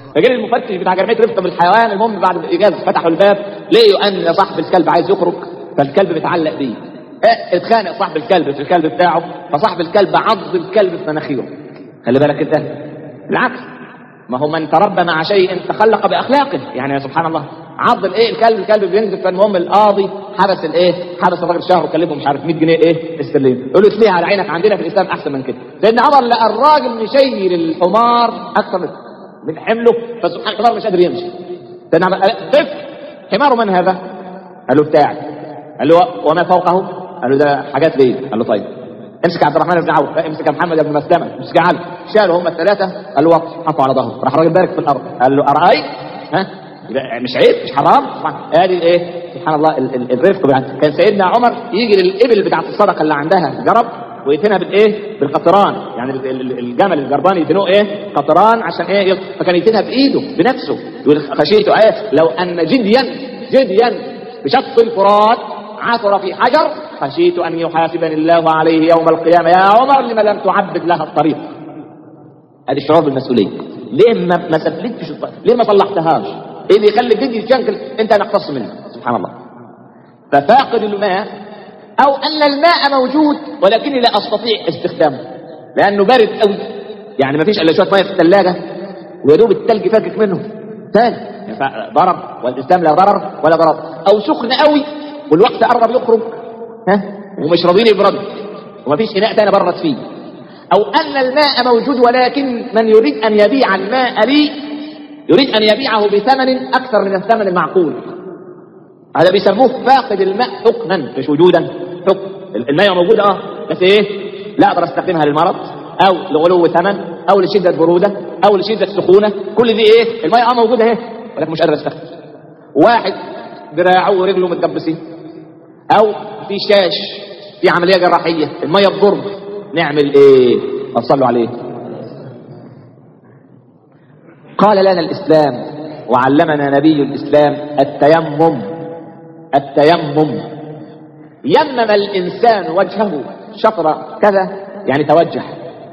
فجاء المفتش بتاع جمعيه رفقه بالحيوان المهم بعد الاجازه فتحوا الباب لقيوا ان صاحب الكلب عايز يخرج فالكلب متعلق بيه اه اتخانق صاحب الكلب في الكلب بتاعه فصاحب الكلب عض الكلب في مناخيره خلي بالك انت بالعكس ما هو من تربى مع شيء تخلق باخلاقه يعني سبحان الله عض الايه الكلب الكلب بينزل فالمهم القاضي حبس الايه حبس الراجل شهر وكلفه مش عارف 100 جنيه ايه استرليني يقول له تليه على عينك عندنا في الاسلام احسن من كده لان عمر لقى الراجل مشيل الحمار اكثر من من حمله فسبحان الحمار مش قادر يمشي لان عمل طفل حمار من هذا؟ قال له بتاعي قال له وما فوقه؟ قال له ده حاجات ليه؟ قال له طيب امسك عبد الرحمن بن عوف امسك محمد بن مسلمه امسك علي شالوا هم الثلاثه قال له وقف حطوا على ظهره راح الراجل بارك في الارض قال له ارايت ها يبقى مش عيب مش حرام ادي ايه سبحان الله ال- ال- الرفق بتاع كان سيدنا عمر يجي للابل بتاعت الصدقه اللي عندها جرب ويتنها بالايه بالقطران يعني ال- ال- الجمل الجربان يتنوه ايه قطران عشان ايه فكان يتنها بايده بنفسه يقول خشيت ايه لو ان جديا جديا بشق الفرات عثر في حجر خشيت ان يحاسبني الله عليه يوم القيامه يا عمر لما لم تعبد لها الطريق ادي الشعور بالمسؤوليه ليه ما ما سفلتش الط- ليه ما صلحتهاش ايه اللي يخلي الجدي يتشنكل انت نقتص منه سبحان الله ففاقد الماء او ان الماء موجود ولكني لا استطيع استخدامه لانه بارد قوي يعني ما فيش الا شويه ميه في الثلاجه ويا دوب الثلج فاكك منه ثلج ضرر والاسلام لا ضرر ولا ضرر او سخن قوي والوقت قرب يخرج ها ومش راضيين يبردوا وما فيش اناء تاني برد فيه او ان الماء موجود ولكن من يريد ان يبيع الماء لي يريد ان يبيعه بثمن اكثر من الثمن المعقول هذا بيسموه فاقد الماء حكما مش وجودا حكم الماء موجودة اه بس ايه لا اقدر استخدمها للمرض او لغلو ثمن او لشدة برودة او لشدة سخونة كل دي ايه الماء اه موجودة اهي ولكن مش قادر استخدم واحد دراعه ورجله متدبسين او في شاش في عملية جراحية المية تضر نعمل ايه صلوا عليه قال لنا الاسلام وعلمنا نبي الاسلام التيمم التيمم يمم الانسان وجهه شطر كذا يعني توجه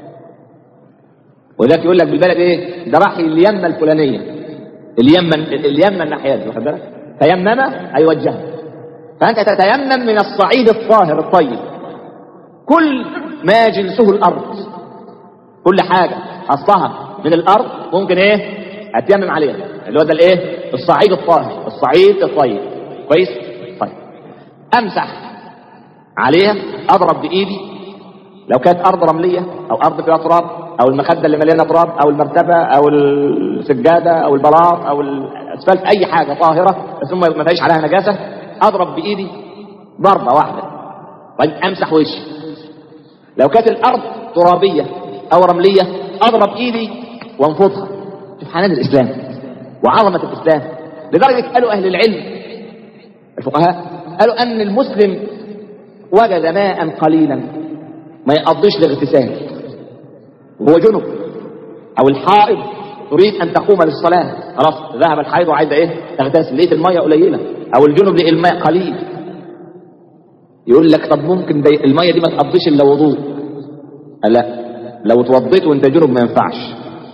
ولذلك يقول لك بالبلد ايه ده راح اليمه الفلانيه اليمه اليمه الناحيه دي واخد بالك تيمم اي وجه فانت تتيمم من الصعيد الطاهر الطيب كل ما جنسه الارض كل حاجه اصلها من الارض ممكن ايه اتيمم عليها اللي هو ده الايه الصعيد الطاهر الصعيد الطيب كويس طيب امسح عليها اضرب بايدي لو كانت ارض رمليه او ارض فيها تراب او المخده اللي مليانه تراب او المرتبه او السجاده او البلاط او الاسفلت اي حاجه طاهره بس ما ما فيش عليها نجاسه اضرب بايدي ضربه واحده طيب امسح وشي لو كانت الارض ترابيه او رمليه اضرب ايدي وانفضها شوف حنان الاسلام وعظمه الاسلام لدرجه قالوا اهل العلم الفقهاء قالوا ان المسلم وجد ماء قليلا ما يقضيش الاغتسال وهو جنب او الحائض تريد ان تقوم للصلاه خلاص ذهب الحائض وعايزه ايه تغتسل لقيت الميه قليله او الجنب لقي الماء قليل يقول لك طب ممكن دي الميه دي ما تقضيش الا وضوء قال لا لو اتوضيت وانت جنب ما ينفعش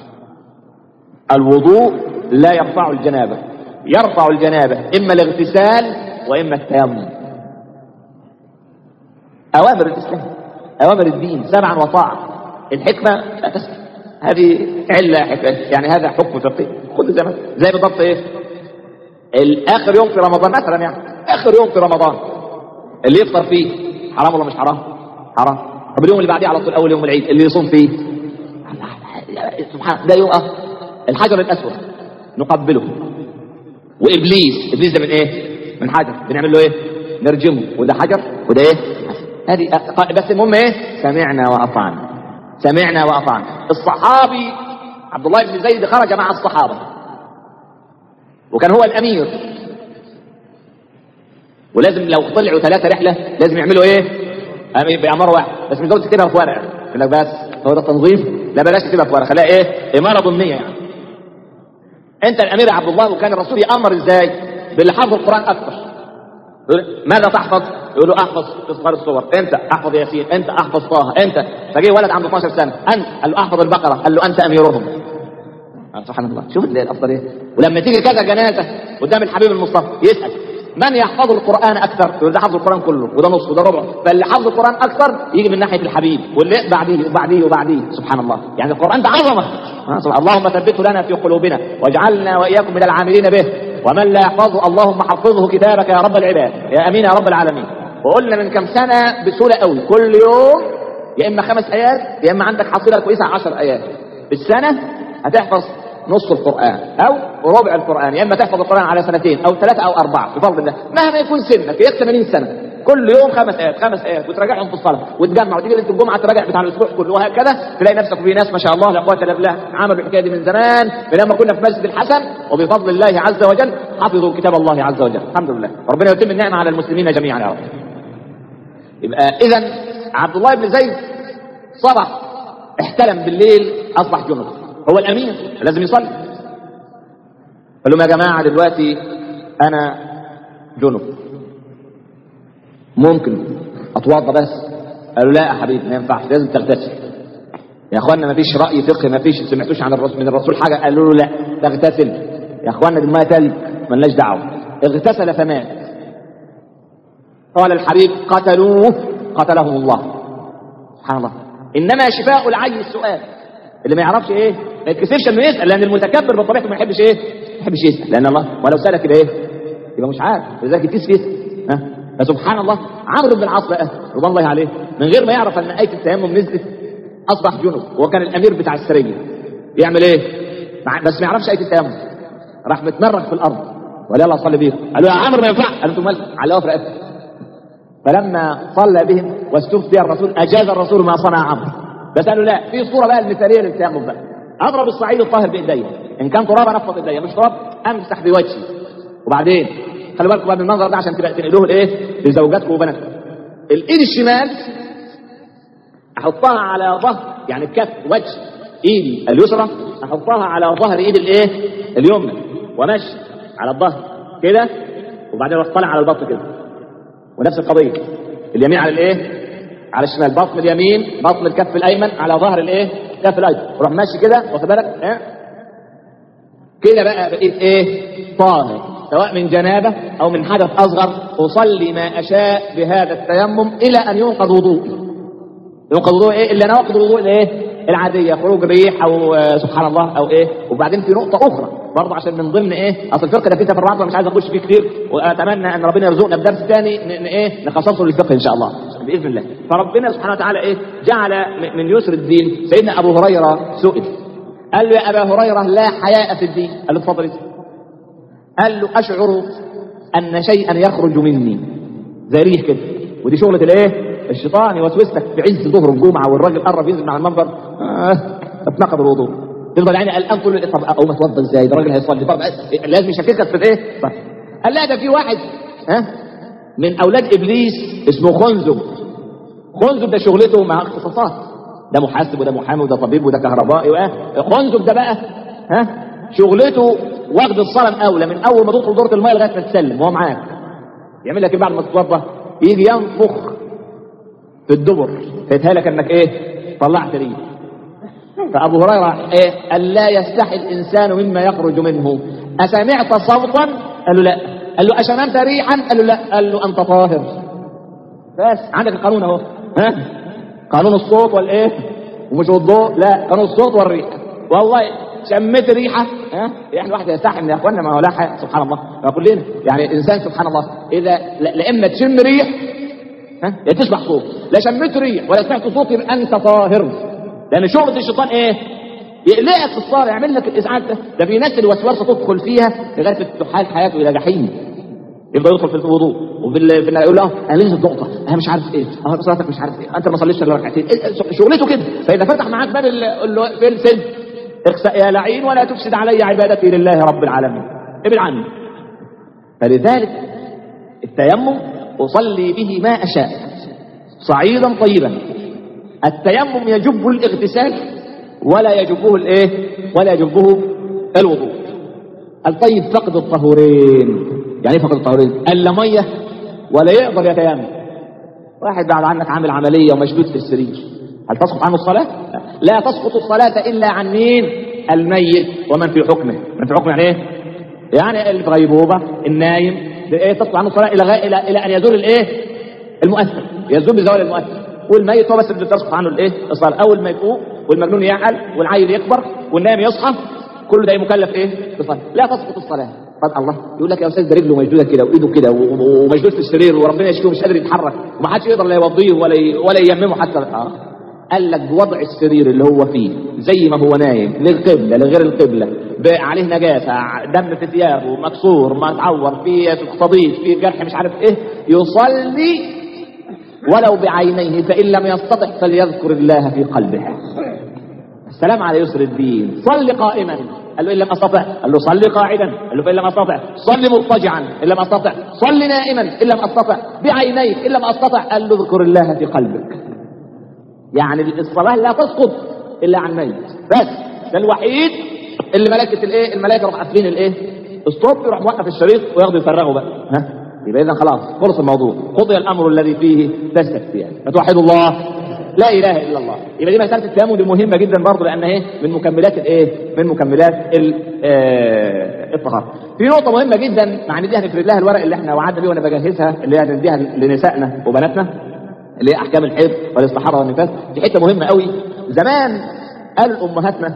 الوضوء لا يرفع الجنابه يرفع الجنابه اما الاغتسال واما التيمم اوامر الاسلام اوامر الدين سمعا وطاعه الحكمه لا تسمع هذه عله حكمة. يعني هذا حكم فقهي خذ زي ما زي بالضبط ايه الاخر يوم في رمضان مثلا يعني اخر يوم في رمضان اللي يفطر فيه حرام ولا مش حرام حرام طب اليوم اللي بعديه على طول اول يوم العيد اللي يصوم فيه سبحان ده يوم اه الحجر الاسود نقبله وابليس ابليس ده من ايه من حجر بنعمل له ايه نرجمه وده حجر وده ايه هذه بس المهم ايه سمعنا واطعنا سمعنا واطعنا الصحابي عبد الله بن زيد خرج مع الصحابه وكان هو الامير ولازم لو طلعوا ثلاثه رحله لازم يعملوا ايه امير بامر واحد بس مش ضروري تكتبها في ورقه يقول لك بس هو ده التنظيف لا بلاش تكتبها في ورقه خليها ايه اماره ضمنيه يعني انت الامير عبد الله وكان الرسول يامر ازاي باللي حافظ القران اكثر يقول ماذا تحفظ يقول له احفظ اصغر الصور انت احفظ ياسين انت احفظ طه انت فجه ولد عنده 12 سنه انت قال له احفظ البقره قال له انت اميرهم سبحان الله شوف الافضليه ولما تيجي كذا جنازه قدام الحبيب المصطفى يسال من يحفظ القران اكثر يقول ده حفظ القران كله وده نص وده ربع فاللي حفظ القران اكثر يجي من ناحيه الحبيب واللي بعديه وبعديه وبعديه سبحان الله يعني القران ده عظمه اللهم ثبته لنا في قلوبنا واجعلنا واياكم من العاملين به ومن لا يحفظه اللهم حفظه كتابك يا رب العباد يا امين يا رب العالمين وقلنا من كم سنه بسهوله قوي كل يوم يا اما خمس ايات يا اما عندك حصيله كويسه 10 ايات بالسنه هتحفظ نص القرآن أو ربع القرآن يا إما تحفظ القرآن على سنتين أو ثلاثة أو أربعة بفضل الله مهما يكون سنك يا 80 سنة كل يوم خمس آيات خمس آيات وتراجعهم في الصلاة وتجمع وتيجي ليلة الجمعة تراجع بتاع الأسبوع كله وهكذا تلاقي نفسك في ناس ما شاء الله لا قوة إلا بالله عملوا الحكاية دي من زمان من لما كنا في مسجد الحسن وبفضل الله عز وجل حفظوا كتاب الله عز وجل الحمد لله ربنا يتم النعمة على المسلمين جميعا يا رب يبقى إذا عبد الله بن زيد صبح احتلم بالليل أصبح جنب هو الامير لازم يصلي قال لهم يا جماعه دلوقتي انا جنب ممكن اتوضى بس قالوا لا يا حبيبي ما ينفعش لازم تغتسل يا اخوانا ما فيش راي فقهي ما فيش سمعتوش عن الرسول من الرسول حاجه قالوا له لا تغتسل يا اخوانا دي الميه تلج ملناش دعوه اغتسل فمات قال الحبيب قتلوه قتلهم الله سبحان الله انما شفاء العي السؤال اللي ما يعرفش ايه ما يتكسفش انه يسال لان المتكبر بطبيعته ما يحبش ايه ما يحبش يسال لان الله ولو سالك يبقى ايه يبقى مش عارف لذلك يتكسف يسال ها فسبحان الله عمرو بن العاص بقى رضوان الله عليه من غير ما يعرف ان ايه التيمم نزلت اصبح جنب وهو كان الامير بتاع السريه يعمل ايه مع- بس ما يعرفش ايه التيمم راح متمرغ في الارض ولا يلا صلي بيهم قال له يا عمرو ما ينفعش قال له مال علقوه في رقبته فلما صلى بهم واستفتي الرسول اجاز الرسول ما صنع عمرو بس قالوا لا في صوره بقى المثاليه للتيمم بقى اضرب الصعيد الطاهر بايديا ان كان تراب انفض ايديا مش تراب امسح بوجهي وبعدين خلي بالكم بقى من المنظر ده عشان تبقى تنقلوه لايه لزوجاتكم وبناتكم الايد الشمال احطها على ظهر يعني كف وجه ايدي اليسرى احطها على ظهر ايدي الايه اليمنى ومشي على الظهر كده وبعدين اروح طالع على البطن كده ونفس القضيه اليمين على الايه على الشمال بطن اليمين بطن الكف الايمن على ظهر الايه الكف الايمن وروح ماشي كده واخد بالك ها كده بقى بقيت ايه طاهر سواء من جنابه او من حدث اصغر اصلي ما اشاء بهذا التيمم الى ان ينقض وضوئي ينقض وضوء ايه الا نواقض الوضوء الايه العاديه خروج ريح او آه، سبحان الله او ايه وبعدين في نقطه اخرى برضه عشان من ضمن ايه اصل الفقه ده فيه تفرعات مش عايز اخش فيه كتير واتمنى ان ربنا يرزقنا بدرس ثاني ن- ن- ايه نخصصه للفقه ان شاء الله باذن الله فربنا سبحانه وتعالى ايه جعل م- من يسر الدين سيدنا ابو هريره سئل قال له يا ابا هريره لا حياء في الدين قال له اتفضل اسال قال له اشعر ان شيئا يخرج مني زي ريح كده ودي شغله الايه الشيطان يوسوس لك في عز ظهر الجمعه والراجل قرب ينزل مع المنبر آه اتنقض الوضوء تفضل يعني قلقان طول الليل. طب اقوم اتوضى ازاي ده الراجل هيصلي طب آه، لازم يشككك في الايه طب. قال لا ده في واحد ها من اولاد ابليس اسمه خنزب خنزب ده شغلته مع اختصاصات ده محاسب وده محامي وده طبيب وده كهربائي واه خنزب ده بقى ها شغلته واخد الصنم اولى من اول ما تدخل دوره الميه لغايه ما تسلم وهو معاك يعمل لك ايه بعد ما تتوضا يجي ينفخ في الدبر فيتهالك انك ايه طلعت ريح فابو هريره ايه قال لا يستحي الانسان مما يخرج منه اسمعت صوتا قال له لا قال له اشممت ريحا قال له لا قال له انت طاهر بس عندك القانون اهو ها قانون الصوت والايه ومش الضوء لا قانون الصوت والريح والله شميت ريحه ها يعني الواحد يستحي يا اخوانا ما هو لا حاجه سبحان الله ما كلنا يعني الانسان سبحان الله اذا لا لا اما تشم ريح ها يا تسمع صوت لا شميت ريح ولا سمعت صوت يبقى انت طاهر لان شغله الشيطان ايه يقلقك في الصار يعمل لك الازعاج ده ده في ناس الوسوسه تدخل فيها لغايه تحال حياته الى جحيم يفضل يدخل في الوضوء وفي ال- في ال- يقول له انا لسه نقطه انا مش عارف ايه اه صلاتك مش عارف ايه انت ما صليتش الا ركعتين إيه، شغلته كده فاذا فتح معاك باب ال- ال- في السجن اخسأ يا لعين ولا تفسد علي عبادتي لله رب العالمين ابعد عني فلذلك التيمم اصلي به ما اشاء صعيدا طيبا التيمم يجب الاغتسال ولا يجبه الايه ولا يجبه الوضوء الطيب فقد الطهورين يعني ايه فقد الطهورين الا ميه ولا يقدر يتيمم واحد بعد عنك عامل عمليه ومشدود في السرير هل تسقط عنه الصلاه لا تسقط الصلاه الا عن مين الميت ومن في حكمه من في حكمه يعني ايه يعني اللي في غيبوبه النايم ايه تطلع عنه الصلاه الى غاية الى الى ان يزول الايه المؤثر يزول بزوال المؤثر والميت هو بس اللي تسقط عنه الايه الصلاه اول ما يفوق والمجنون يعقل والعيل يكبر والنايم يصحى كل ده مكلف ايه بالصلاه لا تسقط الصلاه طب الله يقول لك يا استاذ ده رجله مشدوده كده وايده كده و- ومشدود في السرير وربنا يشفيه مش قادر يتحرك وما حدش يقدر لا يوضيه ولا ي... ولا ييممه حتى اه قال لك بوضع السرير اللي هو فيه زي ما هو نايم للقبله لغير القبله ب- عليه نجاسه ع- دم في ثيابه مكسور ما اتعور في صديد في جرح مش عارف ايه يصلي ولو بعينيه فان لم يستطع فليذكر الله في قلبه السلام على يسر الدين صل قائما قال له ان لم استطع قال له صل قاعدا قال له فان لم استطع صل مضطجعا ان لم استطع صل نائما ان لم استطع بعينيك ان لم استطع قال له اذكر الله في قلبك يعني الصلاه لا تسقط الا عن ميت بس ده الوحيد اللي ملائكه الايه الملائكه يروحوا قافلين الايه الصوت يروح موقف الشريط وياخدوا يفرغوا بقى ها يبقى اذا خلاص خلص الموضوع قضي الامر الذي فيه تستفتيان فتوحدوا الله لا اله الا الله يبقى دي مساله التيمم دي مهمه جدا برضه لان ايه من مكملات الايه من مكملات ال- آه، الطهاره في نقطه مهمه جدا مع ان دي هنفرد لها الورق اللي احنا وعدنا بيه وانا بجهزها اللي هنديها لنسائنا وبناتنا اللي هي احكام الحيض والاستحاضه والنفاس دي حته مهمه قوي زمان قال امهاتنا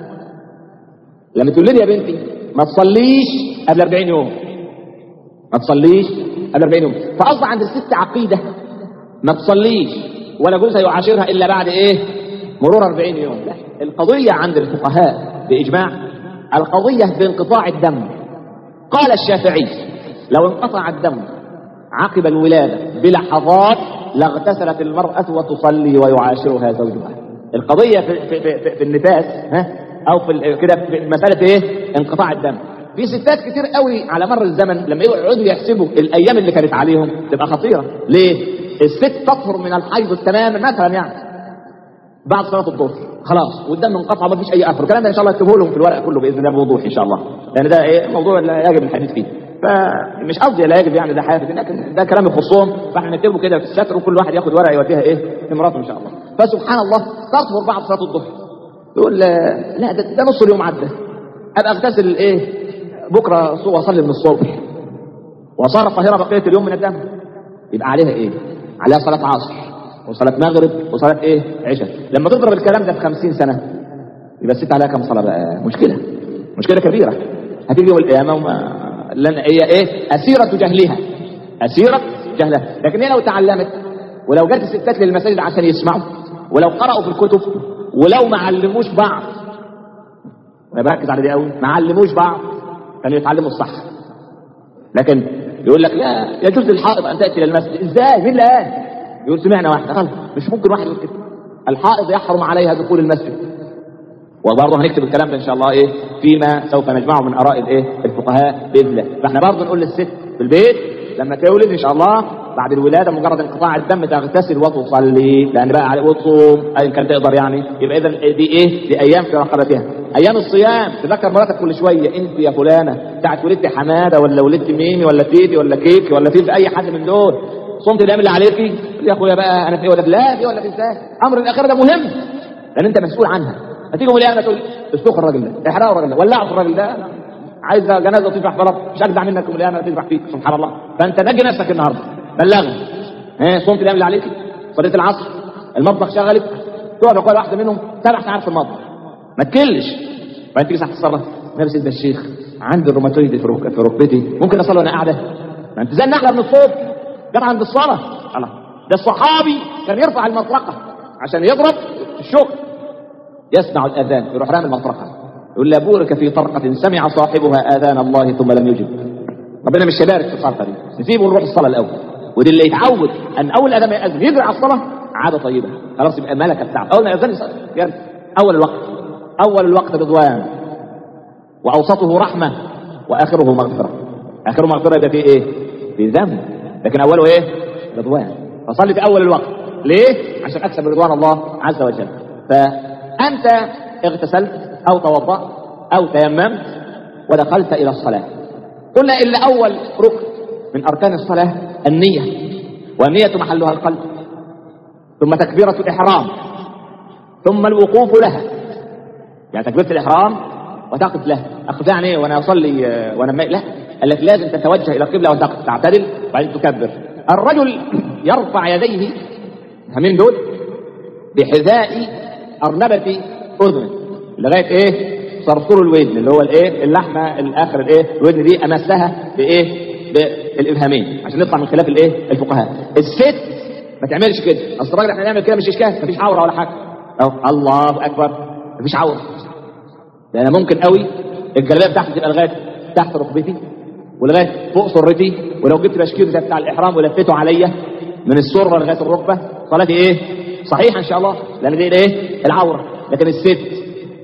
لما تقول لي يا بنتي ما تصليش قبل 40 يوم ما تصليش قبل 40 يوم فاصبح عند الست عقيده ما تصليش ولا جوزها يعاشرها الا بعد ايه مرور 40 يوم لا القضيه عند الفقهاء باجماع القضيه بانقطاع الدم قال الشافعي لو انقطع الدم عقب الولاده بلحظات لاغتسلت المراه وتصلي ويعاشرها زوجها القضيه في في في, في النفاس ها او في ال- كده في مساله ايه انقطاع الدم في ستات كتير قوي على مر الزمن لما يقعدوا يحسبوا الايام اللي كانت عليهم تبقى خطيره ليه الست تطهر من الحيض تماما مثلا يعني بعد صلاه الظهر خلاص والدم انقطع ما فيش اي اثر الكلام ده ان شاء الله اكتبه لهم في الورق كله باذن الله بوضوح ان شاء الله لان ده ايه موضوع لا يجب الحديث فيه فمش قصدي لا يجب يعني ده حافظ لكن ده كلام يخصهم فاحنا نكتبه كده في الستر وكل واحد ياخد ورقه يوديها ايه لمراته ان شاء الله فسبحان الله تطهر بعد صلاه الظهر يقول آه، لا ده, ده نص اليوم عدى ابقى اغتسل الايه بكره صو- واصلي من الصبح وصار الطاهره بقيه اليوم من الدم يبقى عليها ايه عليها صلاه عصر وصلاه مغرب وصلاه ايه عشاء لما تضرب الكلام ده في خمسين سنه يبقى الست عليها كم صلاه بقى مشكله مشكله كبيره هتيجي يوم القيامه وما لن هي ايه اسيره جهلها اسيره جهلها لكن هي لو تعلمت ولو جت الستات للمساجد عشان يسمعوا ولو قرأوا في الكتب ولو ما علموش بعض انا بركز على دي قوي ما علموش بعض كانوا يتعلموا الصح لكن يقول لك لا يجوز للحائض ان تاتي الى المسجد ازاي مين اللي قال يقول سمعنا واحد غلط مش ممكن واحد يقول كده الحائض يحرم عليها دخول المسجد وبرضه هنكتب الكلام ده ان شاء الله ايه فيما سوف نجمعه من اراء الايه الفقهاء باذن الله فاحنا برضه نقول للست في البيت لما تولد ان شاء الله بعد الولاده مجرد انقطاع الدم تغتسل وتصلي لان بقى عليه وتصوم ايا كان تقدر يعني يبقى اذا دي ايه دي ايام في رقبتها ايام الصيام تذكر مراتك كل شويه انت يا فلانه بتاعت ولدت حماده ولا ولدت ميمي ولا تيتي ولا كيكي ولا في اي حد من دول صمت الايام اللي عليكي يا اخويا بقى انا في إيه ولا في لا في ولا في ازاي امر الاخره ده مهم لان انت مسؤول عنها هتيجي يوم القيامه تقول اسلخوا الراجل ده احرقوا الراجل ده ولعوا في الراجل ده عايز جنازه تذبح في رب مش اجدع منك يوم القيامه تذبح فيك سبحان الله فانت نجي نفسك النهارده بلغني ها صمت الايام اللي عليك صليت العصر المطبخ شغلك تقعد كل واحده منهم سبع ساعات في المطبخ ما تكلش بعدين تيجي ساعه الصلاه نفس ده الشيخ عندي الروماتويد في رك- في ركبتي ممكن اصلي وانا قاعده ما انت زي النحله من الصبح جت عند الصلاه الله ده الصحابي كان يرفع المطرقه عشان يضرب في الشغل يسمع الاذان يروح رامي المطرقه يقول لا بورك في طرقه سمع صاحبها اذان الله ثم لم يجب ربنا مش هيبارك في الطرقه دي نسيبه ونروح الصلاه الاول ودي اللي يتعود ان اول اذان ما ياذن يجري على الصلاه عاده طيبه خلاص يبقى ملكه بتاعته اول ما ياذن يصلي يرجع. اول الوقت اول الوقت رضوان واوسطه رحمه واخره مغفره اخره مغفره يبقى فيه ايه؟ في ذنب لكن اوله ايه؟ رضوان فصلي في اول الوقت ليه؟ عشان اكسب رضوان الله عز وجل فانت اغتسلت او توضأت او تيممت ودخلت الى الصلاه قلنا ان اول ركن من اركان الصلاه النيه والنيه محلها القلب ثم تكبيره الاحرام ثم الوقوف لها يعني تكبيره الاحرام وتقف له اقف يعني ايه وانا اصلي آه، وانا ما... لا قال لك لازم تتوجه الى القبله وتقف تعتدل وبعدين تكبر الرجل يرفع يديه همين دول بحذاء ارنبه اذنه لغايه ايه صرصور الودن اللي هو الايه اللحمه الاخر الايه الودن دي امسها بايه بالابهامين عشان نطلع من خلاف الايه الفقهاء الست ما تعملش كده اصل الراجل احنا نعمل كده مش اشكال مفيش عوره ولا حاجه اهو الله اكبر مفيش عوره ده انا ممكن قوي الجلابيه بتاعتي تبقى لغايه تحت ركبتي ولغايه فوق سرتي ولو جبت بشكير زي بتاع الاحرام ولفيته عليا من السره لغايه الركبه صلاتي ايه صحيحه ان شاء الله لان دي ايه العوره لكن الست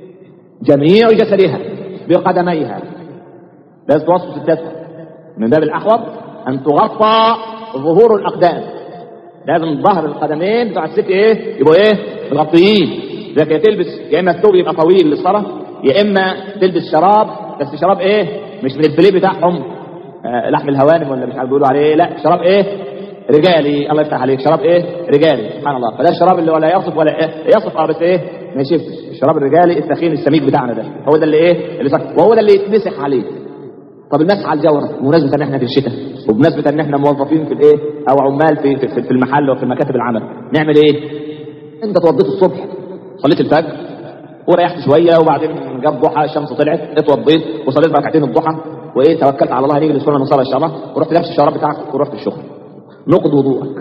جميع جسدها بقدميها لازم توصف ستاتها من باب الاحوط ان تغطى ظهور الاقدام لازم ظهر القدمين بتوع الست ايه يبقوا ايه مغطيين لكن هي تلبس يا اما الثوب يبقى طويل للصلاه يا اما تلبس شراب بس شراب ايه مش من البليه بتاعهم آه لحم الهوانم ولا مش عارف بيقولوا عليه لا شراب ايه رجالي الله يفتح عليك شراب ايه رجالي سبحان الله فده الشراب اللي ولا يصف ولا إيه؟ يصف اه بس ايه ما يشفش الشراب الرجالي الثخين السميك بتاعنا ده هو ده اللي ايه اللي صح. وهو ده اللي يتمسح عليه طب المسح على الجوره بمناسبه ان احنا في الشتاء وبمناسبه ان احنا موظفين في الايه او عمال في في, في المحل وفي مكاتب العمل نعمل ايه انت توضيت الصبح صليت الفجر وريحت شويه وبعدين جاب ضحى الشمس طلعت اتوضيت وصليت ركعتين الضحى وايه توكلت على الله هنيجي للسنه نصلي ان شاء الله ورحت لابس الشراب بتاعك ورحت الشغل نقض وضوءك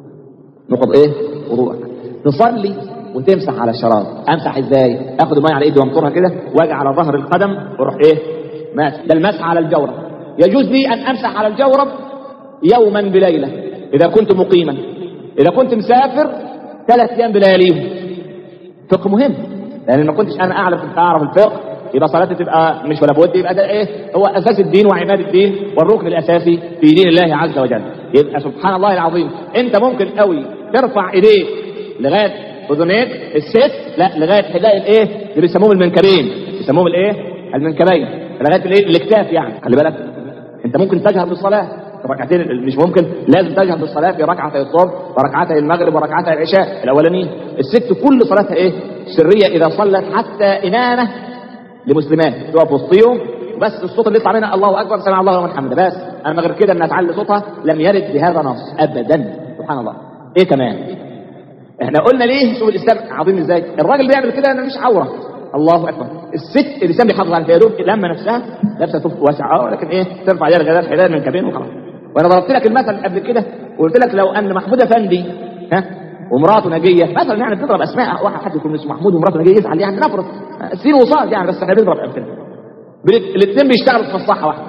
نقض ايه وضوءك تصلي وتمسح على الشراب امسح ازاي اخد الميه على ايدي وانطرها كده واجي على ظهر القدم واروح ايه ماسح ده المسح على الجورب يجوز لي ان امسح على الجورب يوما بليله اذا كنت مقيما اذا كنت مسافر ثلاث ايام بلياليهم فقه مهم لان ما كنتش انا اعرف اعرف الفقه يبقى صلاتي تبقى مش ولا بد يبقى ده ايه هو اساس الدين وعماد الدين والركن الاساسي في دين الله عز وجل يبقى سبحان الله العظيم انت ممكن قوي ترفع ايديك لغايه اذنيك الست لا لغايه حذاء الايه اللي بيسموهم المنكبين بيسموهم الايه المنكبين لغايه الايه الاكتاف يعني خلي بالك انت ممكن تجهر بالصلاه ركعتين مش ممكن لازم تجهر بالصلاه في ركعتي الصبح وركعتي المغرب وركعتي العشاء الاولانيين الست كل صلاتها ايه سريه اذا صلت حتى انامه لمسلمات تقف وسطيهم بس الصوت اللي يطلع منها الله اكبر سمع الله لمن حمده بس اما غير كده انها تعلي صوتها لم يرد بهذا نص ابدا سبحان الله ايه كمان احنا قلنا ليه شوف الاسلام عظيم ازاي الراجل بيعمل كده انا مش عوره الله اكبر الست الاسلام بيحافظ على يا دوب لما نفسها لابسه توب واسعه اه لكن ايه ترفع يدها لغايه حداد من كبين وخلاص وانا ضربت لك المثل قبل كده وقلت لك لو ان محمود افندي ها ومراته نجيه مثلا يعني بتضرب اسماء واحد حد يكون اسمه محمود ومراته نجيه يزعل يعني نفرض سين وصاد يعني بس احنا بنضرب امثله الاثنين بيشتغلوا في مصلحه واحده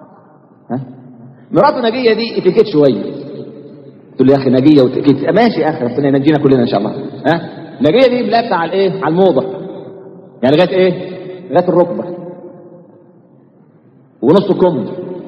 ها مراته نجيه دي اتيكيت شويه تقول لي يا اخي نجيه واتيكيت ماشي يا اخي ربنا ينجينا كلنا ان شاء الله ها نجيه دي لابسه على الايه على الموضه يعني لغايه ايه لغايه الركبه ونص كم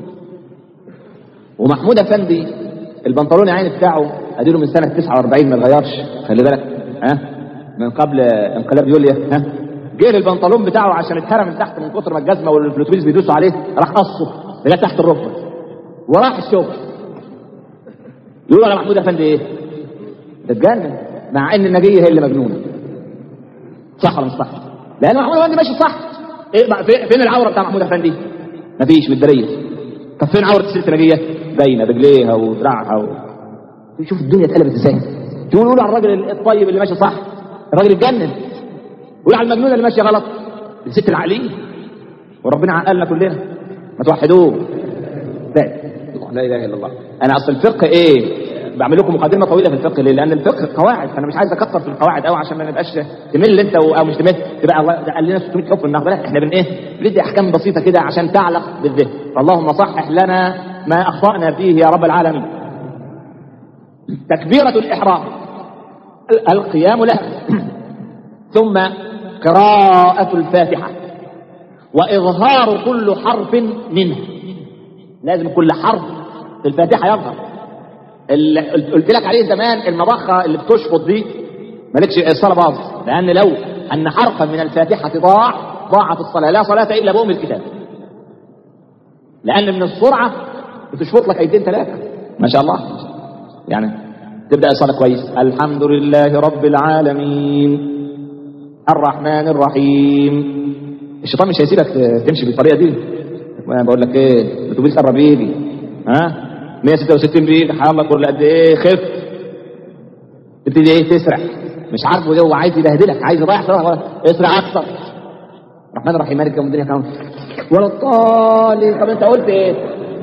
ومحمود افندي البنطلون يا عيني بتاعه اديله من سنه 49 ما اتغيرش خلي بالك ها من قبل انقلاب يوليا ها جه البنطلون بتاعه عشان اتهرى من تحت من كتر ما الجزمه والفلوتويز بيدوسوا عليه راح قصه لغايه تحت الركبه وراح الشغل يقولوا على محمود افندي ايه؟ ده اتجنن مع ان النجيه هي اللي مجنونه صح ولا مش صح؟ لان محمود افندي ماشي صح ايه بقى فين العوره بتاع محمود افندي؟ مفيش متدريه طب فين عوره الست النجيه؟ باينه رجليها ودراعها و... شوف الدنيا اتقلبت ازاي تقول يقولوا على الراجل الطيب اللي ماشي صح الراجل اتجنن يقول على المجنونه اللي ماشيه غلط الست العقليه وربنا عقلنا كلنا ما توحدوه لا لا اله الا الله انا اصل الفقه ايه بعمل لكم مقدمه طويله في الفقه ليه؟ لان الفقه قواعد فانا مش عايز اكتر في القواعد قوي عشان ما نبقاش تمل انت او مش تمل تبقى الله ده قال لنا 600 حكم النهارده لا احنا بن ايه؟ بندي احكام بسيطه كده عشان تعلق بالذهن فاللهم صحح لنا ما اخطانا فيه يا رب العالمين تكبيرة الإحرام القيام لها ثم قراءة الفاتحة وإظهار كل حرف منها لازم كل حرف في الفاتحة يظهر قلت لك عليه زمان المضخة اللي بتشفط دي مالكش الصلاة باظ لأن لو أن حرفا من الفاتحة ضاع ضاعت الصلاة لا صلاة إلا بأم الكتاب لأن من السرعة بتشفط لك أيدين ثلاثة ما شاء الله يعني تبدا الصلاه كويس الحمد لله رب العالمين الرحمن الرحيم الشيطان مش هيسيبك تمشي بالطريقه دي وانا بقول لك ايه الاتوبيس قرب يجي ها 166 بيجي حرام كل قد ايه خف تبتدي ايه تسرح مش عارف هو عايز يبهدلك عايز يضيع صراحة. اسرع اكثر الرحمن الرحيم مالك يوم الدنيا كمان ولا الضالين طب انت قلت ايه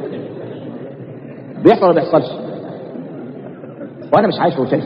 بيحصل ولا بيحصلش وانا مش عايش وشايف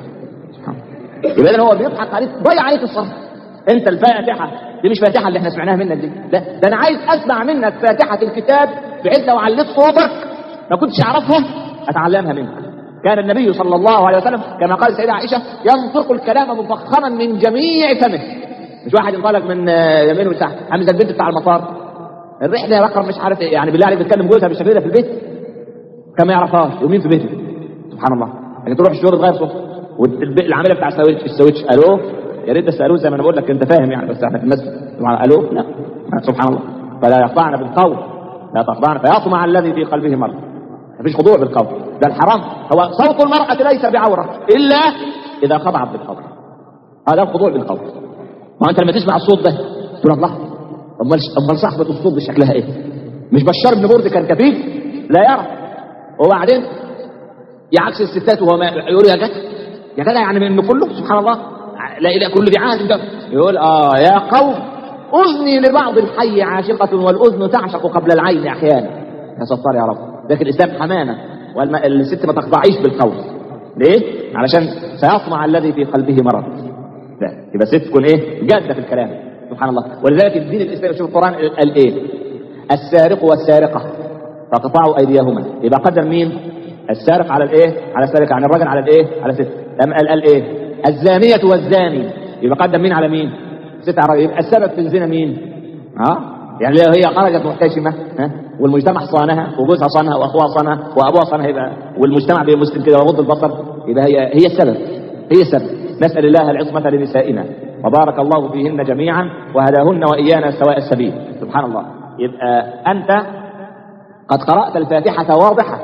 يبقى إذا هو بيضحك عليك ضيع عليك الصلاة انت الفاتحة دي مش فاتحة اللي احنا سمعناها منك دي لا ده انا عايز اسمع منك فاتحة الكتاب بحيث لو عليت صوتك ما كنتش اعرفها اتعلمها منك كان النبي صلى الله عليه وسلم كما قال السيدة عائشة ينطق الكلام مفخما من جميع فمه مش واحد ينطلق من آه، يمين وساعة عامل زي البنت بتاع المطار الرحلة رقم مش عارف ايه يعني بالله عليك بتكلم جوزها بالشكل ده في البيت كما يعرفهاش ومين في بيته سبحان الله لكن تروح الشغل تغير صوت والعامله بتاع السويتش السويتش الو يا ريت تسالوه زي ما انا بقول لك انت فاهم يعني بس احنا في المسجد سبحان الله الو لا سبحان الله فلا يخضعن بالقول لا تخضعن فيطمع الذي في قلبه مرض مفيش خضوع بالقول ده الحرام هو صوت المرأة ليس بعورة إلا إذا خضعت بالقول هذا الخضوع بالقول ما أنت لما تسمع الصوت ده تقول الله أمال أمال صاحبة الصوت دي شكلها إيه؟ مش بشار بن برد كان كفيف؟ لا يرى وبعدين يعكس الستات وهو ما يقول يا جدع يا جدع يعني من كله سبحان الله لا إله كل ذي عهد ده يقول اه يا قوم اذني لبعض الحي عاشقة والاذن تعشق قبل العين احيانا يا ستار يا رب لكن الاسلام حمانة والست ما تخضعيش بالقول ليه؟ علشان سيطمع الذي في قلبه مرض لا يبقى ست تكون ايه؟ جادة في الكلام سبحان الله ولذلك الدين الاسلامي شوف القران قال ايه؟ السارق والسارقة فقطعوا ايديهما يبقى قدم مين؟ السارق على الايه؟ على السارق يعني الراجل على الايه؟ على الست لما قال قال ايه؟ الزانية والزاني يبقى قدم مين على مين؟ ست على الراجل يبقى السبب في الزنا مين؟ ها؟ يعني لو هي خرجت محتشمة ها؟ والمجتمع صانها وجوزها صانها واخوها صانها وابوها صانها يبقى والمجتمع بيه مسلم كده ويغض البصر يبقى هي هي السبب هي السبب نسأل الله العصمة لنسائنا وبارك الله فيهن جميعا وهداهن وإيانا سواء السبيل سبحان الله يبقى أنت قد قرأت الفاتحة واضحة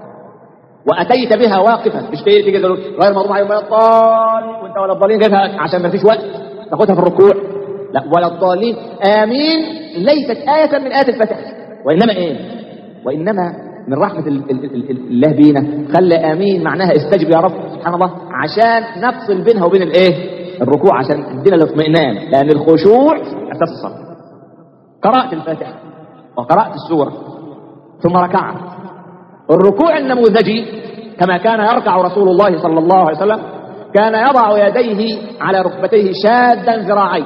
وأتيت بها واقفا مش تيجي تيجي تقول غير موضوع يوم الضالين وأنت ولا الضالين جايبها عشان ما فيش وقت تاخدها في الركوع لا ولا الضالين آمين ليست آية من آيات الفاتحة وإنما إيه؟ وإنما من رحمة ال- ال- ال- ال- الله بينا خلى آمين معناها استجب يا رب سبحان الله عشان نفصل بينها وبين الإيه؟ الركوع عشان تدينا الاطمئنان لأن الخشوع أساس الصلاة قرأت الفاتحة وقرأت السورة ثم ركعت الركوع النموذجي كما كان يركع رسول الله صلى الله عليه وسلم كان يضع يديه على ركبتيه شادا ذراعيه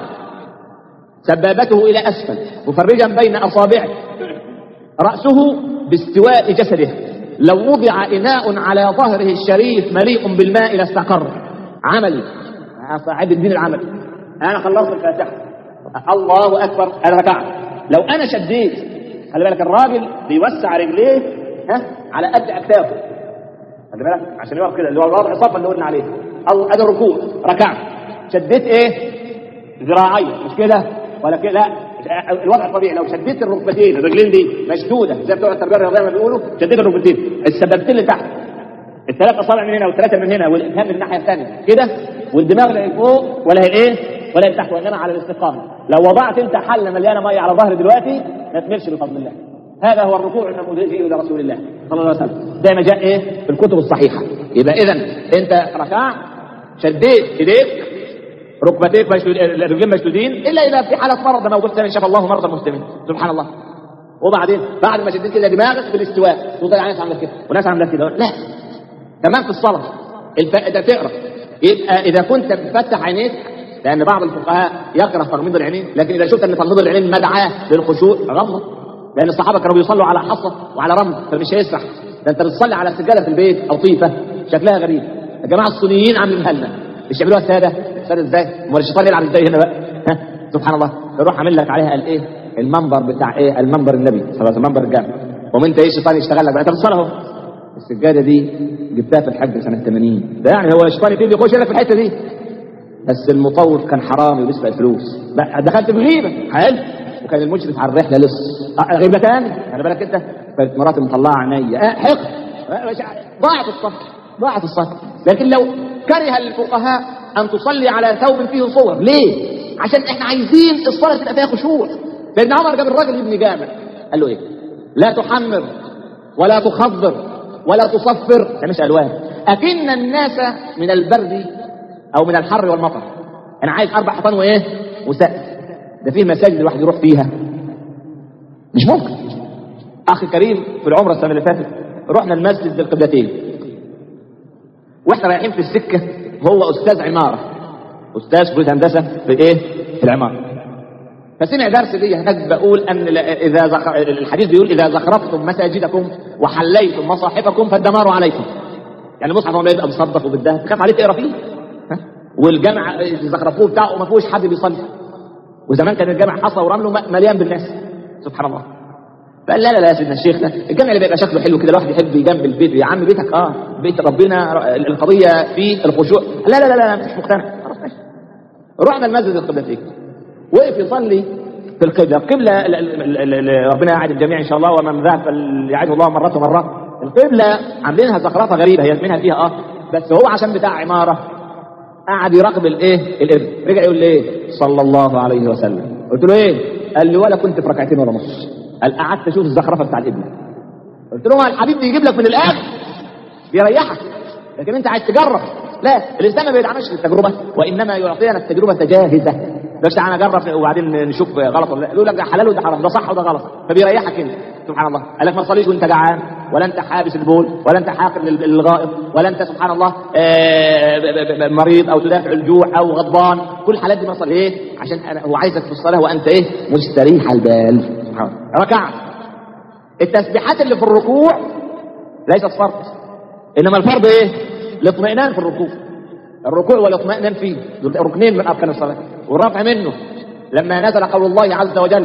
سبابته إلى أسفل مفرجا بين أصابعه رأسه باستواء جسده لو وضع إناء على ظهره الشريف مليء بالماء لاستقر عملي صاحب الدين العملي أنا خلصت الفاتحة الله أكبر أنا ركعت لو أنا شديت خلي بالك الراجل بيوسع رجليه ها على قد أكتافه خلي بالك عشان يقف كده اللي هو الوضع الصف اللي قلنا عليه أو أنا ركوع ركعت شديت إيه ذراعي مش كده ولا كده لا الوضع الطبيعي لو شديت الركبتين الرجلين دي مشدوده زي بتوع التربيه الرياضيه ما بيقولوا شديت الركبتين السبابتين اللي تحت الثلاث اصابع من هنا والثلاثه من هنا والابهام من الناحيه الثانيه كده والدماغ لا فوق ولا هي ايه ولا هي تحت وانما على الاستقامه لو وضعت انت حله مليانه ميه على ظهري دلوقتي ما تملش بفضل الله هذا هو الركوع النموذجي الى رسول الله صلى الله عليه وسلم زي ما جاء ايه في الكتب الصحيحه يبقى اذا انت ركعت شديت ايديك ركبتيك مشدود الرجلين مشدودين الا اذا في حاله مرض ده موجود ثاني شاف الله مرضى المسلمين سبحان الله وبعدين بعد ما شديت كده دماغك بالاستواء تفضل ناس عامله كده وناس عامله كده لا تمام في الصلاه الفائده تقرا يبقى اذا كنت بتفتح عينيك لان بعض الفقهاء يكره تغميض العينين لكن اذا شفت ان تغميض العينين مدعاه للخشوع غمض لان الصحابه كانوا بيصلوا على حصه وعلى رمل فمش هيسرح ده انت بتصلي على سجاده في البيت او طيفه شكلها غريب يا جماعه الصينيين عاملينها لنا مش يعملوها الساده الساده ازاي امال الشيطان يلعب ازاي هنا بقى ها سبحان الله يروح عامل لك عليها قال ايه المنبر بتاع ايه المنبر النبي صلى الله عليه وسلم منبر الجامع ومن ايه الشيطان يشتغل لك بقى انت بتصلي اهو السجاده دي جبتها في الحج سنه 80 ده يعني هو الشيطان يبتدي يخش لك في الحته دي بس المطوف كان حرامي وبيسرق الفلوس بقى دخلت في غيبه حلو وكان المشرف على الرحله لص آه، غيبه تاني خلي بالك انت كانت مراتي مطلعه عينيا آه حقد آه، مش عارف. ضاعت الصف ضاعت الصف لكن لو كره الفقهاء ان تصلي على ثوب فيه صور ليه؟ عشان احنا عايزين الصلاه تبقى فيها خشوع سيدنا عمر جاب الراجل يبني جامع قال له ايه لا تحمر ولا تخضر ولا تصفر ده مش الوان اكن الناس من البرد او من الحر والمطر انا عايز اربع حيطان وايه وسقف ده فيه مساجد الواحد يروح فيها مش ممكن اخي كريم في العمره السنه اللي فاتت رحنا المسجد بالقبلتين واحنا رايحين في السكه هو استاذ عماره استاذ كليه هندسه في ايه في العماره فسمع درس لي هناك بقول ان لا- اذا زخ... الحديث بيقول اذا زخرفتم مساجدكم وحليتم مصاحفكم فالدمار عليكم يعني المصحف لما يبقى مصدق وبالذهب تخاف عليه تقرا فيه ها؟ والجامع زخرفوه بتاعه ما فيهوش حد بيصلي وزمان كان الجامع حصى ورمله م- مليان بالناس سبحان الله فقال لا لا لا يا سيدنا الشيخ ده الجامع اللي بيبقى شكله حلو كده الواحد يحب يجنب البيت يا عم بيتك اه بيت ربنا ر- القضيه فيه الخشوع لا لا لا لا مش مقتنع خلاص ماشي رحنا المسجد القبلتين وقف يصلي في القبله القبله ال- ال- ال- ال- ربنا يعد الجميع ان شاء الله ومن ذهب فليعده الله مرات ومرات القبله عاملينها زخرفه غريبه هي منها فيها اه بس هو عشان بتاع عماره قعد يراقب الايه الابن رجع يقول لي ايه صلى الله عليه وسلم قلت له ايه قال لي ولا كنت في ركعتين ولا نص قال قعدت اشوف الزخرفه بتاع الابن قلت له ما الحبيب بيجيب لك من الاخر بيريحك لكن انت عايز تجرب لا الاسلام ما بيدعمش التجربه وانما يعطينا التجربه جاهزه بس تعالى نجرب وبعدين نشوف غلط ولا لا يقول لك ده حلال وده حرام ده صح وده غلط فبيريحك انت سبحان الله قال لك ما تصليش وانت جعان ولا انت حابس البول ولا انت حاقر لل- للغائط ولا انت سبحان الله آه، ب- ب- ب- مريض او تدافع الجوع او غضبان كل الحالات دي ما تصلي ايه عشان أنا هو عايزك في الصلاه وانت ايه مستريح البال سبحان الله ركعت التسبيحات اللي في الركوع ليست فرض انما الفرض ايه الاطمئنان في الركوع الركوع والاطمئنان فيه دول ركنين من اركان الصلاه والرفع منه لما نزل قول الله عز وجل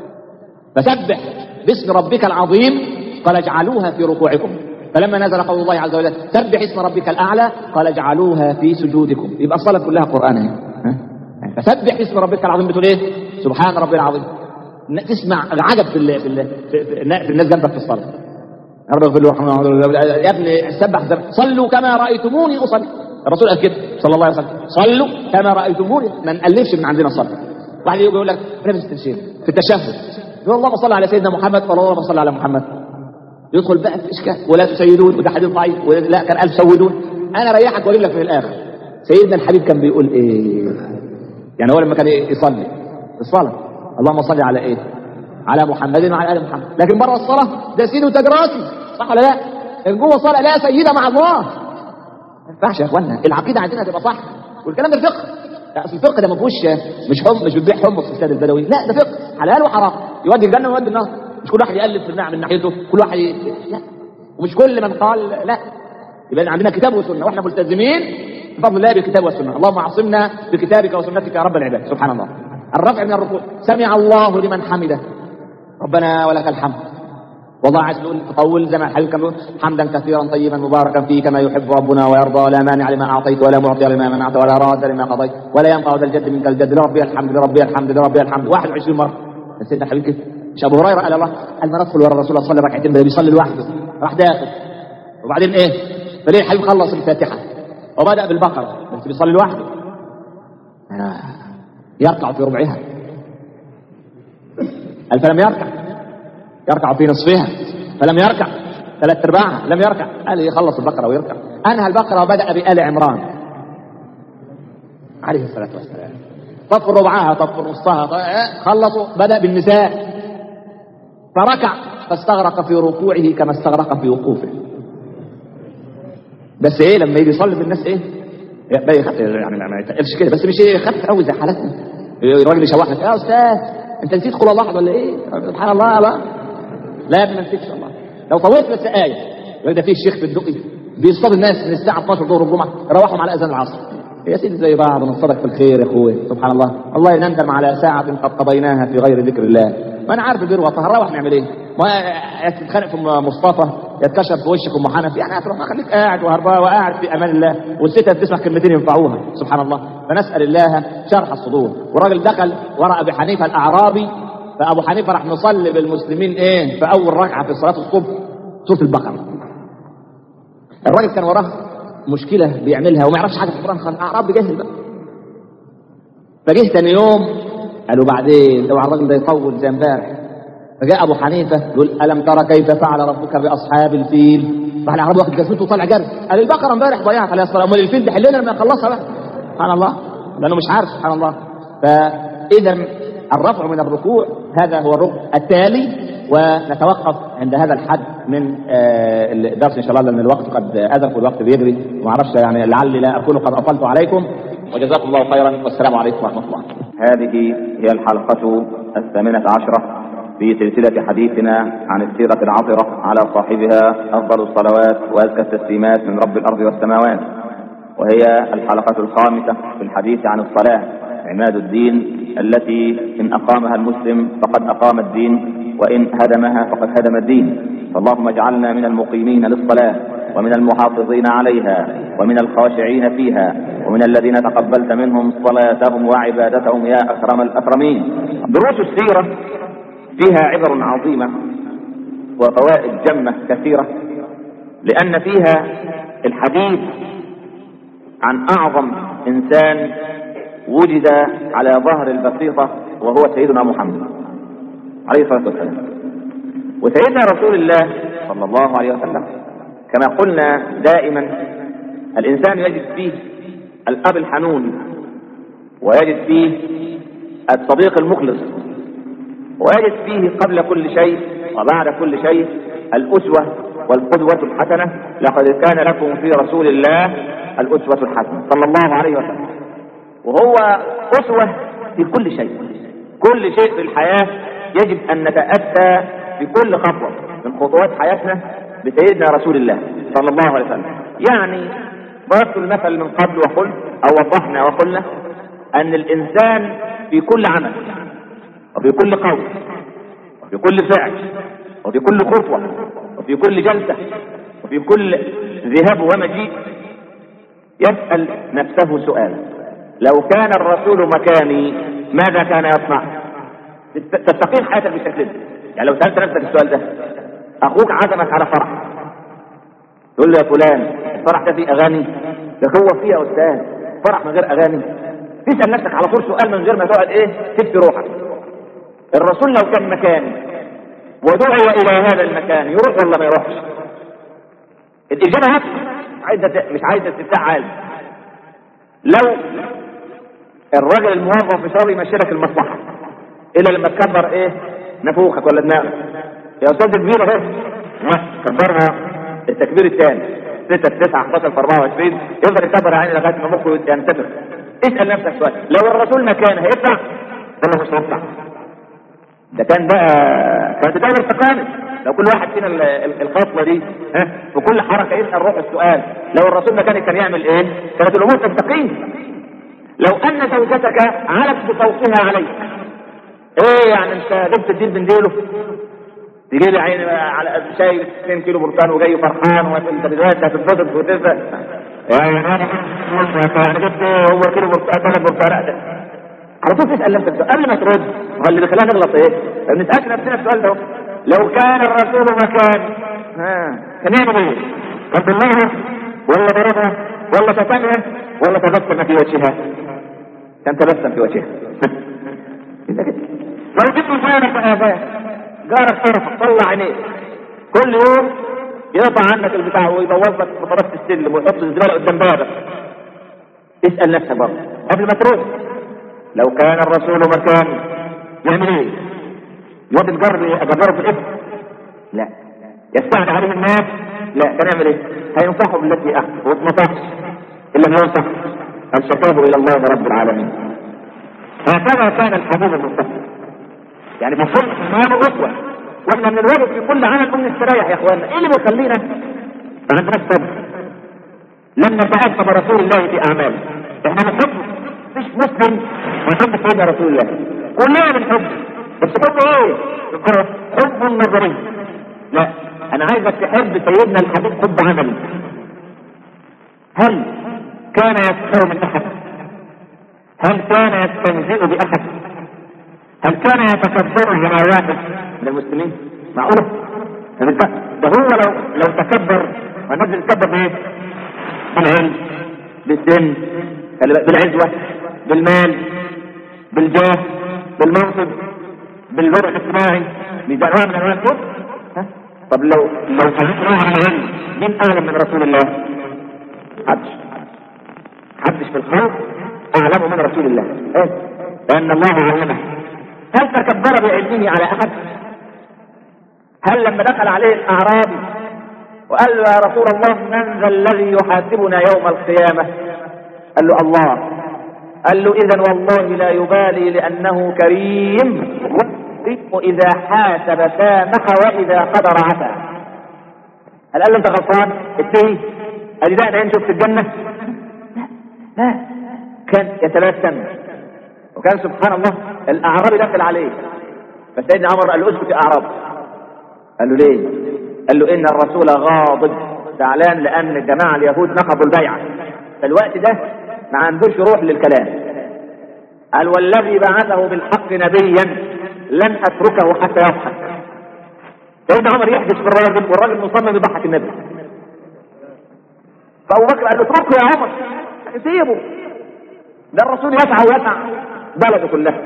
فسبح باسم ربك العظيم قال اجعلوها في ركوعكم فلما نزل قول الله عز وجل سبح اسم ربك الاعلى قال اجعلوها في سجودكم يبقى الصلاه كلها قران اهي ها؟ يعني فسبح اسم ربك العظيم بتقول ايه سبحان ربي العظيم ن- تسمع العجب في ال- في ال- في في- في الناس جنبك في الصلاه رب اغفر له وارحمه يا ابني سبح سبح صلوا كما رايتموني اصلي الرسول قال كده صلى الله عليه وسلم صلوا كما رايتموني ما نالفش من عندنا صلاه واحد يجي يقول لك انا في التشهد في التشهد يقول اللهم صل على سيدنا محمد ولا اللهم صل على محمد يدخل بقى في اشكال ولا تسيدون وده حديث ضعيف لا كان قال سودون انا ريحك واجيب لك من الاخر سيدنا الحبيب كان بيقول ايه يعني هو لما كان يصلي الصلاه اللهم صل على ايه على محمد وعلى ال محمد لكن بره الصلاه ده سين وتجراتي صح ولا لا ان جوه الصلاه لا سيده مع الله ما ينفعش يا اخوانا العقيده عندنا تبقى صح والكلام ده فقه لا، اصل الفقه ده ما فيهوش مش حم مش بتبيع حمص في السيد البدوي لا ده فقه حلال وحرام يودي الجنه ويودي النار مش كل واحد يالف في النعم من ناحيته كل واحد ي... لا ومش كل من قال لا يبقى عندنا كتاب وسنه واحنا ملتزمين بفضل الله بالكتاب والسنه اللهم اعصمنا بكتابك وسنتك يا رب العباد سبحان الله الرفع من الركوع سمع الله لمن حمده ربنا ولك الحمد والله عايز يقول تطول زي ما الحبيب كان بيقول حمدا كثيرا طيبا مباركا فيه كما يحب ربنا ويرضى لا مانع لما اعطيت ولا معطي لما منعت ولا راد لما قضيت ولا ينفع ذا الجد منك الجد لربي الحمد لربي الحمد لربي الحمد 21 مره سيدنا الحبيب كده مش ابو هريره قال الله قال ما ندخل ورا الرسول صلى ركعتين ده بيصلي لوحده راح داخل وبعدين ايه فليه الحبيب خلص الفاتحه وبدا بالبقره بس بيصلي لوحده آه. يركع في ربعها قال فلم يركع يركع في نصفها فلم يركع ثلاث ارباعها لم يركع قال يخلص البقره ويركع انهى البقره وبدا بال عمران عليه الصلاه والسلام طف ربعها طف نصها ط- خلصوا بدا بالنساء فركع فاستغرق في ركوعه كما استغرق في وقوفه بس ايه لما يجي يصلي بالناس ايه يبقى يخ- يعني ما يتقلش كده بس مش ايه خف قوي زي حالتنا الراجل يشوح لك يا استاذ انت نسيت قول الله احد ولا ايه سبحان الله لا لا يا ابني ما نسيتش الله لو طولت بس ايه يقول ده في شيخ في الدقي بيصطاد الناس من الساعه 12 ظهر الجمعه يروحهم على اذان العصر يا سيدي زي بعض نصدق في الخير يا اخوي سبحان الله الله يندم على ساعه قد قضيناها في غير ذكر الله ما انا عارف البر والطهر هنروح نعمل ايه ما تتخانق في مصطفى يتكشف في وشك ام حنفي يعني هتروح ما خليك قاعد وهربان وقاعد في امان الله والست بتسمع كلمتين ينفعوها سبحان الله فنسال الله شرح الصدور والراجل دخل وراء ابي حنيفه الاعرابي فابو حنيفه راح نصلي بالمسلمين ايه في اول ركعه في صلاه الصبح سوره البقره الراجل كان وراه مشكله بيعملها وما يعرفش حاجه في القران خالص اعراب بجهل بقى فجه تاني يوم قالوا بعدين اوعى الراجل ده يطول زي امبارح فجاء ابو حنيفه يقول الم ترى كيف فعل ربك باصحاب الفيل راح العرب واخد جزمته وطالع جري قال البقره امبارح ضيعت عليها الصلاه امال الفيل ده حلنا لما يخلصها بقى سبحان الله لانه مش عارف سبحان الله فاذا الرفع من الركوع هذا هو الركن التالي ونتوقف عند هذا الحد من آه، الدرس ان شاء الله لان الوقت قد اذن والوقت بيجري ما اعرفش يعني لعلي لا اكون قد اطلت عليكم وجزاكم الله خيرا والسلام عليكم ورحمه الله هذه هي الحلقة الثامنة عشرة في سلسلة حديثنا عن السيرة العطرة على صاحبها أفضل الصلوات وأزكى التسليمات من رب الأرض والسماوات وهي الحلقة الخامسة في الحديث عن الصلاة عماد الدين التي إن أقامها المسلم فقد أقام الدين وإن هدمها فقد هدم الدين فاللهم اجعلنا من المقيمين للصلاة ومن المحافظين عليها ومن الخاشعين فيها ومن الذين تقبلت منهم صلاتهم وعبادتهم يا أكرم الأكرمين دروس السيرة فيها عبر عظيمة وفوائد جمة كثيرة لأن فيها الحديث عن أعظم إنسان وجد على ظهر البسيطة وهو سيدنا محمد عليه الصلاة والسلام وسيدنا رسول الله صلى الله عليه وسلم كما قلنا دائما الإنسان يجد فيه الأب الحنون ويجد فيه الصديق المخلص ويجد فيه قبل كل شيء وبعد كل شيء الأسوة والقدوة الحسنة لقد كان لكم في رسول الله الأسوة الحسنة صلى الله عليه وسلم وهو أسوة في كل شيء كل شيء في الحياة يجب أن نتأتى في كل خطوة من خطوات حياتنا بسيدنا رسول الله صلى الله عليه وسلم يعني ضربت المثل من قبل وقلت أو وضحنا وقلنا أن الإنسان في كل عمل وفي كل قول وفي كل فعل وفي كل خطوة وفي كل جلسة وفي كل ذهاب ومجيء يسأل نفسه سؤالا لو كان الرسول مكاني ماذا كان يصنع تستقيم حياتك بالشكل ده يعني لو سألت نفسك السؤال ده أخوك عزمك على فرح تقول له يا فلان الفرح ده فيه أغاني ده هو فيه يا أستاذ فرح من غير أغاني تسأل نفسك على طول سؤال من غير ما تقعد إيه تكفي روحك الرسول لو كان مكاني ودعي الى هذا المكان يروح ولا ما يروحش الاجابه هاتها عايزه مش عايزه استفتاء عالي لو الراجل الموظف في شغل يمشي لك المصلحه الا لما تكبر ايه نفوخك ولا دماغك يا استاذ كبير اهو كبرها التكبير الثاني 6 9 11 في 24 يفضل يكبر عيني لغايه ما مخه ينتفخ اسال نفسك سؤال لو الرسول مكانه هيطلع ولا مش هيطلع؟ ده كان بقى كانت الدولة استقامت لو كل واحد فينا الخطوة دي ها في كل حركة يسأل روح السؤال لو الرسول مكانك كان يعمل ايه؟ كانت الأمور تستقيم لو أن زوجتك علت بصوتها عليك ايه يعني انت جبت الدين بنديله تجي لي عيني على شايل 2 كيلو برتقال وجاي فرحان وانت دلوقتي هتتبسط وتزهق يعني انا جبت هو كيلو برتقال ثلاث برتقالات على طول تسال نفسك قبل ما ترد هو اللي خلانا نغلط ايه؟ بنسال نفسنا السؤال ده لو كان الرسول مكان ها كان يعمل ايه؟ كان الله ولا ضربها ولا شتمها ولا تبسم في وجهها؟ كان تبسم في وجهها لو جبت جارك بآباء جارك طرفك طلع عينيه كل يوم يقطع عنك البتاع ويبوظ لك فترات السلم ويحط الزباله قدام بابك اسال نفسك برضه قبل ما ترد لو كان الرسول مكاني يعمل ايه؟ يقعد يجرب اجربه في الاسم؟ لا يستعد عليه الناس؟ لا كان يعمل ايه؟ هينصحه بالتي احسن وما نصحش ان لم ينصح ان شكاه الى الله رب العالمين هكذا كان الحبيب المصطفى يعني في كل امامه اسوه واحنا من الواجب في كل عمل ان نستريح يا اخواننا ايه اللي بيخلينا ما عندناش صبر لم نتأدب رسول الله في اعماله احنا بنحبه مش مسلم ويحب سيدنا رسول الله كلنا بنحب بس حب ايه؟ حب النظري لا انا عايزك تحب سيدنا الحبيب حب عملي هل كان يسخر من احد؟ هل كان يستنزئ باحد؟ هل كان يتكبر على واحد من المسلمين؟ معقولة؟ ده هو لو لو تكبر والناس بتتكبر بايه؟ بالعلم بالسن بالعزوة بالمال بالجاه بالمنصب بالوضع الاجتماعي بأنواع من انواع الكفر ها؟ طب لو لو خليت نوع على العلم مين اعلم من رسول الله؟ محدش محدش في الخلق اعلم من رسول الله ايه؟ لان الله علمه هل تكبر بعلمه على احد؟ هل لما دخل عليه الاعرابي وقال له يا رسول الله من ذا الذي يحاسبنا يوم القيامه؟ قال له الله قال له اذا والله لا يبالي لانه كريم اذا حاسب سامح واذا قدر عفا هل قال له انت غلطان اتهي ادي ده عين شفت الجنه لا كان يتبسم وكان سبحان الله الاعرابي دخل عليه فسيدنا عمر قال له اسكت يا اعرابي قال له ليه قال له ان الرسول غاضب زعلان لان الجماعه اليهود نقضوا البيعه فالوقت ده ما عندوش روح للكلام قال والذي بعثه بالحق نبيا لن اتركه حتى يضحك سيدنا عمر يحدث في الراجل والراجل مصمم يضحك النبي فابو بكر قال له اتركه يا عمر سيبه ده الرسول يسعى ويسعى بلده كلها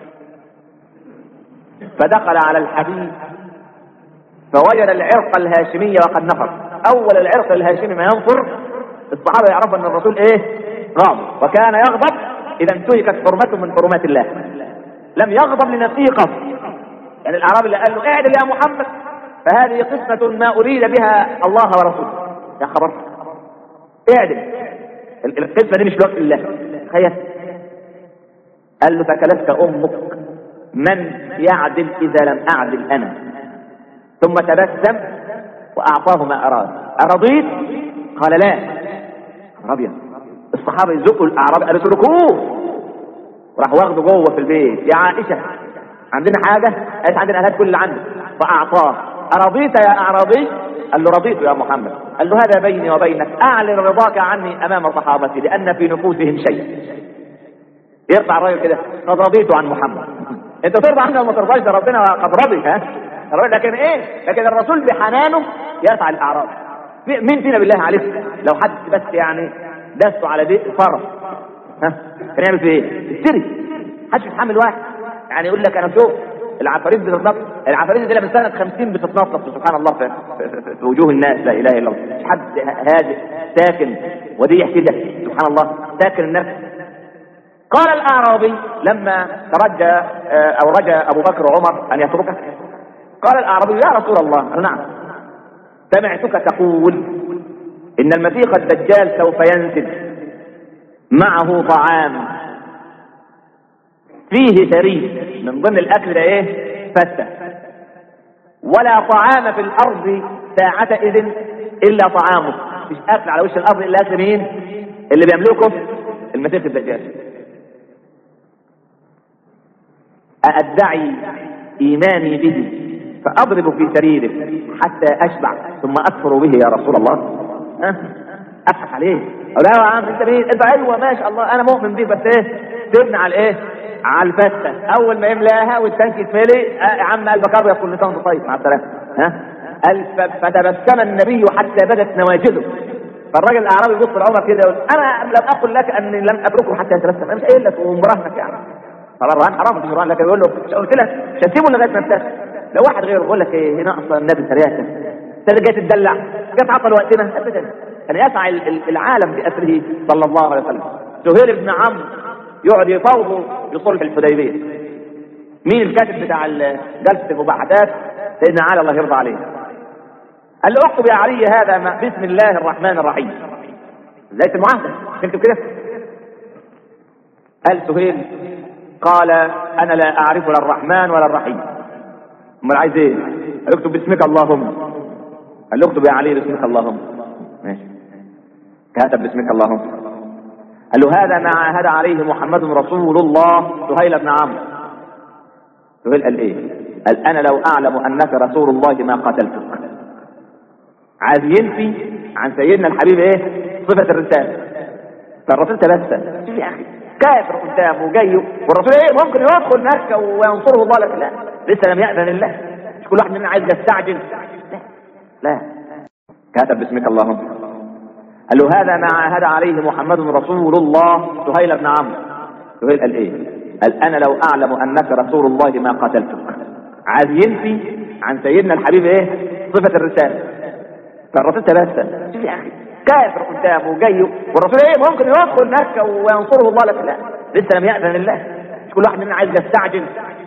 فدخل على الحديث فوجد العرق الهاشمي وقد نفر اول العرق الهاشمي ما ينفر الصحابه يعرفوا ان الرسول ايه غاضب وكان يغضب اذا انتهكت حرمته من حرمات الله لم يغضب لنفسه قط يعني الاعرابي اللي قال له اعدل يا محمد فهذه قسمة ما اريد بها الله ورسوله يا خبر اعدل القسمة دي مش لوقت الله تخيل قال له فكلتك امك من يعدل اذا لم اعدل انا ثم تبسم واعطاه ما اراد ارضيت قال لا ابيض الصحابه يزقوا الاعراب قالوا اتركوه وراح واخده جوه في البيت يا عائشه عندنا حاجه قالت عندنا هات كل اللي عندك فاعطاه ارضيت يا اعرابي قال له رضيت يا محمد قال له هذا بيني وبينك اعلن رضاك عني امام صحابتي لان في نفوسهم شيء يرفع الراجل كده قد رضيت عن محمد انت ترضى عنه وما ترضاش ده ربنا قد رضي ها لكن ايه لكن الرسول بحنانه يرفع الاعراض مين فينا بالله عليك لو حد بس يعني دسته على بيت فرس ها كان يعمل في ايه يشتري محدش يتحمل واحد يعني يقول لك انا شوف العفاريت بتتنطط العفاريت دي من سنه 50 بتتنطط سبحان الله في, في, في, في وجوه الناس لا اله الا الله مش حد هادئ ساكن وديع كده سبحان الله ساكن النفس قال الاعرابي لما ترجى او رجى ابو بكر وعمر ان يتركه قال الاعرابي يا رسول الله قال نعم سمعتك تقول ان المسيح الدجال سوف ينزل معه طعام فيه ثريد من ضمن الاكل ده ايه فتة ولا طعام في الارض ساعتئذ الا طعامه مش اكل على وش الارض الا اكل مين اللي بيملكه المسيح الدجال أدعي إيماني به فأضرب في سريره حتى أشبع ثم أكفر به يا رسول الله ها أضحك عليه لا يا عم أنت مين؟ أنت أيوه ما شاء الله أنا مؤمن بيه بس إيه؟ سيبنا على الإيه؟ على الفتة أول ما يملاها والتانك يتملي يا عم قلبك أبيض كل سنة طيب مع السلامة ها؟ قال فتبسم النبي حتى بدت نواجذه فالراجل الاعرابي يبص لعمر كده يقول انا لم اقل لك اني لم اتركه حتى يتبسم انا مش قايل لك ومراهنك يعني طبعا الرهان حرام مش رهان لكن يقول له مش قلت لك مش هسيبه لغايه ما ابتسم لو واحد غيره يقول لك ايه هنا اصلا النبي سريعه انت جاي تدلع جاي تعطل وقتنا ابدا كان يسعى العالم باسره صلى الله عليه وسلم سهيل بن عمرو يقعد يفاوضه لصلح الحديبيه مين الكاتب بتاع جلسه المباحثات سيدنا علي الله يرضى عليه قال له اكتب يا علي هذا بسم الله الرحمن الرحيم ليس المعاهده تكتب كده قال سهيل قال انا لا اعرف لا الرحمن ولا الرحيم امال عايز ايه قال اكتب باسمك اللهم قال له اكتب يا علي باسمك اللهم ماشي كتب باسمك اللهم قال له هذا ما عاهد عليه محمد رسول الله سهيل بن عمرو سهيل قال ايه قال انا لو اعلم انك رسول الله ما قتلتك عايز ينفي عن سيدنا الحبيب ايه صفه الرساله فالرسول تبسم شوف يا اخي كافر قدامه جاي والرسول ايه ممكن يدخل مكه وينصره الله لك لا لسه لم يأذن الله مش كل واحد مننا عايز يستعجل لا لا كتب باسمك اللهم قال له هذا ما عاهد عليه محمد رسول الله سهيل بن عمرو سهيل قال ايه قال انا لو اعلم انك رسول الله ما قتلتك عايز ينفي عن سيدنا الحبيب ايه صفة الرسالة فالرسول تبسم شوف يا اخي كافر قدامه وجاي والرسول ايه ممكن يدخل مكة وينصره الله لك لا لسه لم يأذن الله مش كل واحد مننا عايز يستعجل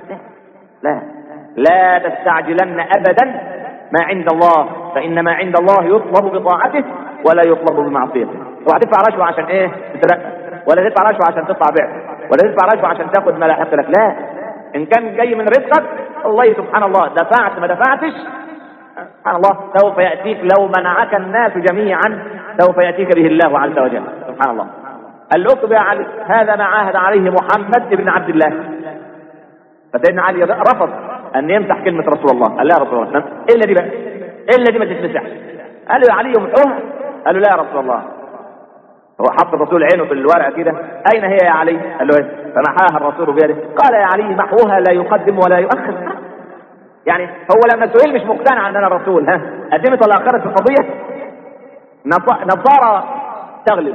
لا لا تستعجلن ابدا ما عند الله فان ما عند الله يطلب بطاعته ولا يطلب بمعصيته اوعى تدفع رشوه عشان ايه تترقى ولا تدفع رشوه عشان تطلع بعث ولا تدفع رشوه عشان تاخد ما لا يحق لك لا ان كان جاي من رزقك الله سبحان الله دفعت ما دفعتش سبحان الله سوف ياتيك لو منعك الناس جميعا سوف ياتيك به الله عز وجل سبحان الله قال له اكتب يا علي هذا ما عاهد عليه محمد بن عبد الله فسيدنا علي رفض ان يمسح كلمه رسول الله قال لا يا رسول الله الا دي بقى الا دي ما تتمسحش قال له يا علي امحوها قال له لا يا رسول الله هو حط الرسول عينه في الورقه كده اين هي يا علي قال له ايه فمحاها الرسول بيده قال يا علي محوها لا يقدم ولا يؤخر يعني هو لما سئل مش مقتنع ان انا رسول ها قدمت ولا اخرت في القضيه نص- نصارى تغلب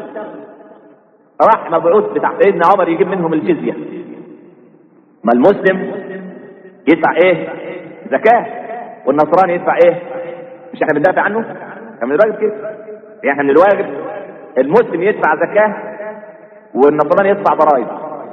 راح مبعوث بتاع سيدنا عمر يجيب منهم الجزيه ما المسلم يدفع ايه زكاه والنصراني يدفع ايه مش احنا بندافع عنه احنا من الواجب كده يعني احنا من الواجب المسلم يدفع زكاه والنصراني يدفع ضرائب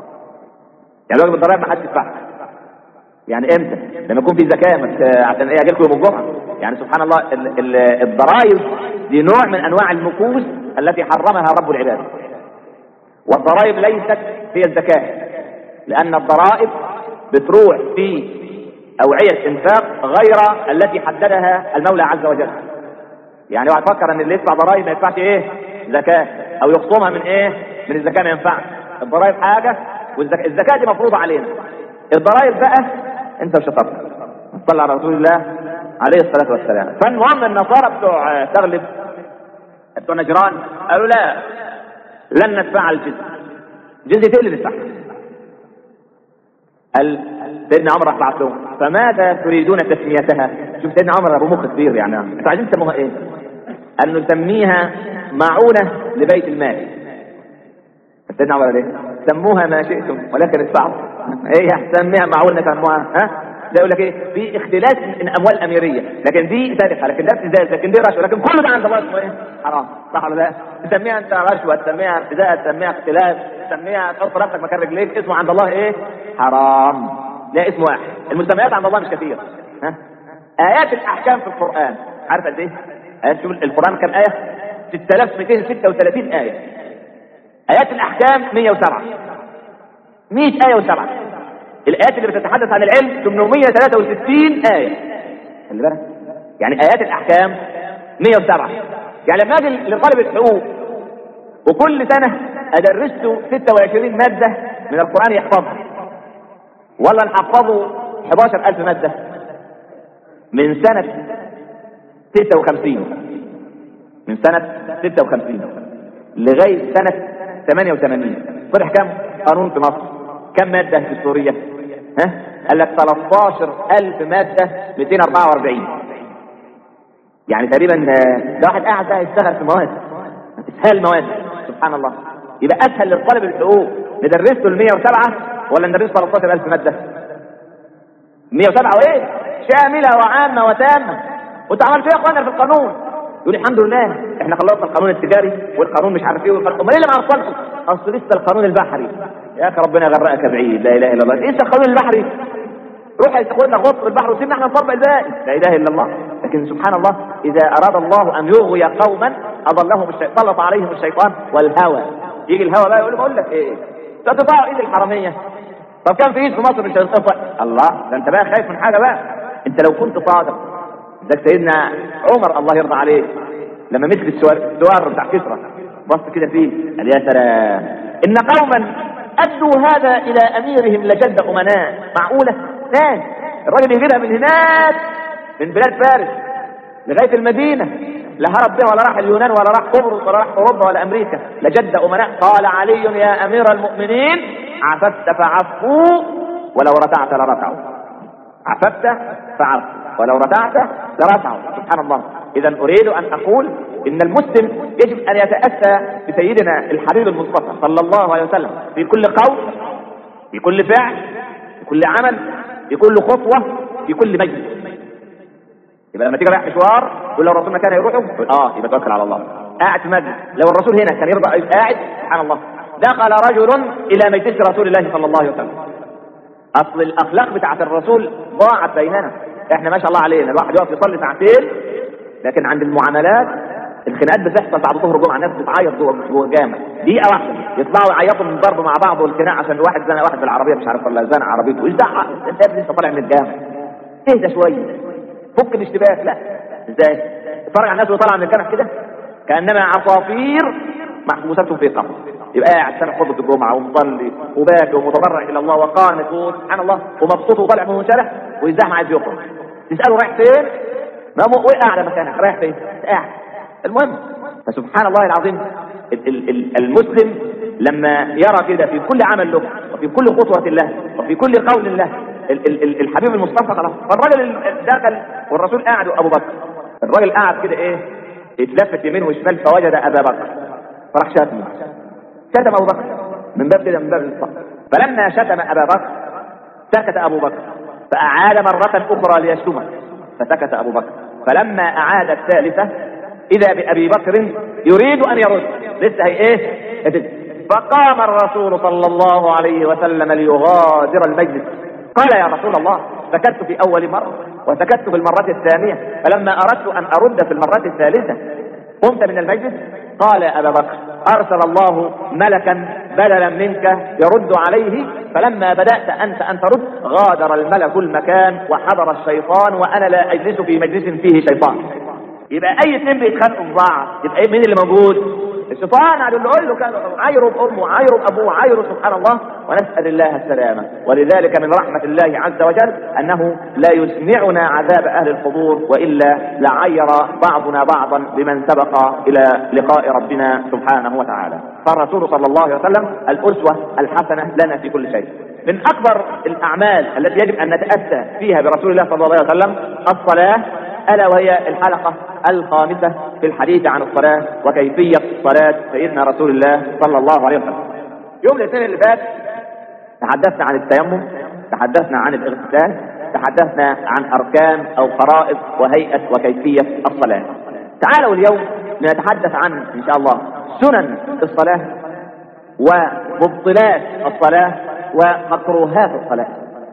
يعني الواجب الضرائب ما حدش يدفعها يعني امتى لما يكون في زكاه مت- عشان ايه اجيلكم يوم الجمعه يعني سبحان الله ال- ال- الضرائب دي نوع من انواع المكوس التي حرمها رب العباد والضرائب ليست هي الزكاه لان الضرائب بتروح في اوعيه انفاق غير التي حددها المولى عز وجل يعني اوعى تفكر ان اللي يدفع ضرائب ما يدفعش ايه زكاه او يخصمها من ايه من الزكاه ما ينفعش الضرائب حاجه والزكاه الزكاه دي مفروضه علينا الضرائب بقى انت وشطارتك صلى على رسول الله عليه الصلاه والسلام فالمهم النصارى بتوع تغلب بتوع نجران قالوا لا لن ندفع الجزيه جزيه ايه اللي ندفعها قال سيدنا عمر راح بعت لهم فماذا تريدون تسميتها؟ شوف سيدنا عمر ابو مخ كبير يعني انتوا عايزين تسموها ايه؟ قال نسميها معونه لبيت المال سيدنا عمر قال ايه؟ سموها ما شئتم ولكن ادفعوا ايه سميها معونه سموها ها؟ ده يقول لك ايه؟ في اختلاس من اموال اميريه لكن دي سرقه لكن ده ابتزاز لكن دي رشوه لكن كل ده عند الله اسمه ايه؟ حرام صح ولا لا؟ تسميها انت رشوه تسميها ابتزاز تسميها اختلاس تسميها تحط راسك مكان رجليك اسمه عند الله ايه؟ حرام لا اسم واحد المسميات عند الله مش كثير ها؟ ايات الاحكام في القران عارف قد ايه؟ ايات شوف القران كم ايه؟ 6236 ايه ايات الاحكام 107 100 ايه و7 الايات اللي بتتحدث عن العلم 863 ايه خلي بالك يعني ايات الاحكام 107 يعني لما اجي لطالب الحقوق وكل سنه ادرسه 26 ماده من القران يحفظها ولا نحفظه 11000 ماده من سنه 56 من سنه 56 لغايه سنه 88 طرح كم قانون في مصر كم ماده دستوريه ها قال لك 13000 ماده 244 يعني تقريبا آه، ده واحد قاعد بقى يشتغل في مواد اسهال المواد سبحان الله يبقى اسهل للطالب الحقوق ندرسه ال 107 ولا ندرسه 13000 ماده 107 وايه شامله وعامه وتامه وانت عملت ايه يا اخوانا في القانون يقول الحمد لله احنا خلصنا القانون التجاري والقانون مش عارف ايه والقانون امال ايه اللي ما عرفناش اصل لسه القانون البحري يا اخي ربنا يغرقك بعيد لا اله الا الله لسه القانون البحري روح ياخدنا غوص في البحر وسيبنا احنا نطبق الباقي لا اله الا الله لكن سبحان الله اذا اراد الله ان يغوي قوما اضلهم الشيطان سلط عليهم الشيطان والهوى يجي الهوى بقى يقول له بقول لك ايه ده تطاع ايد الحراميه طب كان في ايد في مصر مش هتنطق الله ده انت بقى خايف من حاجه بقى انت لو كنت صادق ده سيدنا عمر الله يرضى عليه لما مسك السوار السوار بتاع كسرى بص كده فيه قال يا سلام ان قوما ادوا هذا الى اميرهم لجد امناء معقوله ثاني الراجل يجيبها من هناك من بلاد فارس لغايه المدينه لا هرب بها ولا راح اليونان ولا راح قبرص ولا راح اوروبا ولا امريكا لجد امناء قال علي يا امير المؤمنين عففت فعفوا ولو رتعت لرتعوا عففت فعفوا ولو رتعت لرتعوا سبحان الله اذا اريد ان اقول ان المسلم يجب ان يتاسى بسيدنا الحبيب المصطفى صلى الله عليه وسلم في كل قول في كل فعل في كل عمل في كل خطوه في كل مجلس يبقى لما تيجي رايح مشوار تقول لو الرسول ما كان يروحه تقول اه يبقى توكل على الله قاعد في مجلس لو الرسول هنا كان يرضى يبقى قاعد سبحان الله دخل رجل الى مجلس رسول الله صلى الله عليه وسلم اصل الاخلاق بتاعت الرسول ضاعت بيننا احنا ما شاء الله علينا الواحد يقف يصلي ساعتين لكن عند المعاملات الخناقات بتحصل بعد ظهر جمعه الناس بتعيط جوه جوه الجامع دقيقه واحده يطلعوا يعيطوا من ضرب مع بعض والخناق عشان واحد زنق واحد بالعربيه مش عارف ولا زنق عربيته ايش دعوه انت يا ابني انت طالع من الجامع اهدى شويه فك الاشتباك لا ازاي اتفرج على الناس وهي طالعه من الجامع كده كانما عصافير محبوسات في قبر يبقى قاعد سامع خطبه الجمعه ومصلي وباكي ومتضرع الى الله وقانت وسبحان الله ومبسوط وطالع من منشرح ويزاحم عايز يخرج تساله رايح فين؟ ما مو وقع على مكانك رايح فين؟ قاعد المهم فسبحان الله العظيم ال- ال- ال- المسلم لما يرى كده في كل عمل له وفي كل خطوة له وفي كل قول له ال- ال- ال- الحبيب المصطفى خلاص فالراجل ال- دخل والرسول قاعد وابو بكر الراجل قاعد كده ايه اتلفت يمين وشمال فوجد ابا بكر فراح شاتمه شتم ابو بكر من باب كده من باب الصف فلما شتم ابا بكر سكت ابو بكر فاعاد مرة اخرى ليشتمه فسكت ابو بكر فلما اعاد الثالثة اذا بابي بكر يريد ان يرد لسه هي ايه هتد. فقام الرسول صلى الله عليه وسلم ليغادر المجلس قال يا رسول الله سكت في اول مرة وسكت في المرة الثانية فلما اردت ان ارد في المرة الثالثة قمت من المجلس قال يا ابا بكر ارسل الله ملكا بدلا منك يرد عليه فلما بدات انت ان ترد غادر الملك المكان وحضر الشيطان وانا لا اجلس في مجلس فيه شيطان يبقى اي اثنين بيتخانقوا في بعض يبقى إيه مين اللي موجود الشيطان قاعد يقول له كان عايره بامه عايره بابوه عايره سبحان الله ونسال الله السلامه ولذلك من رحمه الله عز وجل انه لا يسمعنا عذاب اهل القبور والا لعير بعضنا بعضا بمن سبق الى لقاء ربنا سبحانه وتعالى فالرسول صلى الله عليه وسلم الاسوه الحسنه لنا في كل شيء من اكبر الاعمال التي يجب ان نتاتى فيها برسول الله صلى الله عليه وسلم الصلاه الا وهي الحلقه الخامسه في الحديث عن الصلاه وكيفيه صلاه سيدنا رسول الله صلى الله عليه وسلم. يوم الاثنين اللي فات تحدثنا عن التيمم، تحدثنا عن الاغتسال، تحدثنا عن اركان او فرائض وهيئه وكيفيه الصلاه. تعالوا اليوم لنتحدث عن ان شاء الله سنن الصلاه ومبطلات الصلاه ومكروهات الصلاه.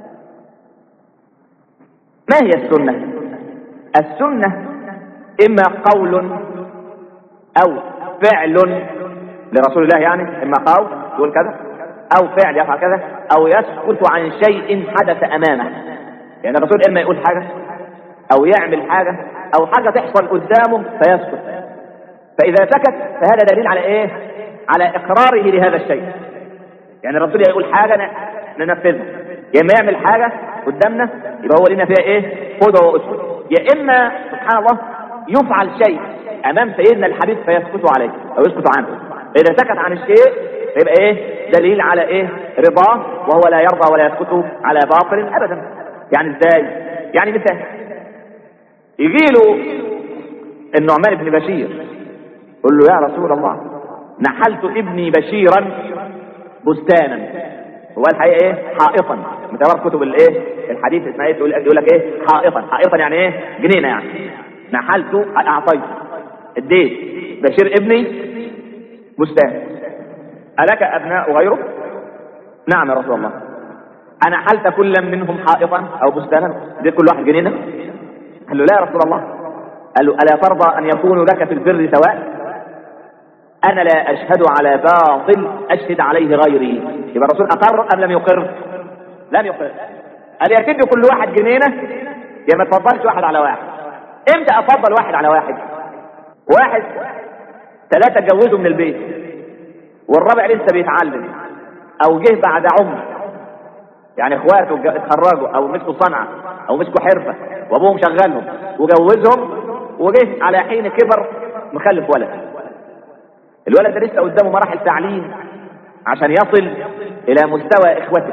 ما هي السنه؟ السنة إما قول أو فعل لرسول الله يعني إما قول يقول كذا أو فعل يفعل كذا أو يسكت عن شيء حدث أمامه يعني الرسول إما يقول حاجة أو يعمل حاجة أو حاجة تحصل قدامه فيسكت فإذا سكت فهذا دليل على إيه؟ على إقراره لهذا الشيء يعني الرسول يقول حاجة ننفذها يا إما يعمل حاجة قدامنا يبقى هو لنا فيها إيه؟ خذ واسكت يا اما سبحان الله يفعل شيء امام سيدنا الحبيب فيسكت عليه او يسكت عنه اذا سكت عن الشيء يبقى ايه دليل على ايه رضاه وهو لا يرضى ولا يسكت على باطل ابدا يعني ازاي يعني مثال يجي له النعمان بن بشير يقول له يا رسول الله نحلت ابني بشيرا بستانا هو الحقيقه ايه حائطا متابعة كتب الايه الحديث اسمها ايه تقول يقول لك ايه حائطا حائطا يعني ايه جنينه يعني نحلت اعطيت اديت بشير ابني بستان الك ابناء غيره نعم يا رسول الله انا حلت كل منهم حائطا او بستانا اديت كل واحد جنينه قال له لا يا رسول الله قال له الا ترضى ان يكونوا لك في البر سواء انا لا اشهد على باطل اشهد عليه غيري يبقى الرسول اقر ام لم يقر لم يقر قال يا تدي كل واحد جنينه يا ما تفضلش واحد على واحد امتى افضل واحد على واحد واحد ثلاثة اتجوزوا من البيت والرابع لسه بيتعلم او جه بعد عمر يعني اخواته اتج- اتخرجوا او مسكوا صنعة او مسكوا حرفة وابوهم شغلهم وجوزهم وجه على حين كبر مخلف ولد الولد ده لسه قدامه مراحل تعليم عشان يصل الى مستوى اخوته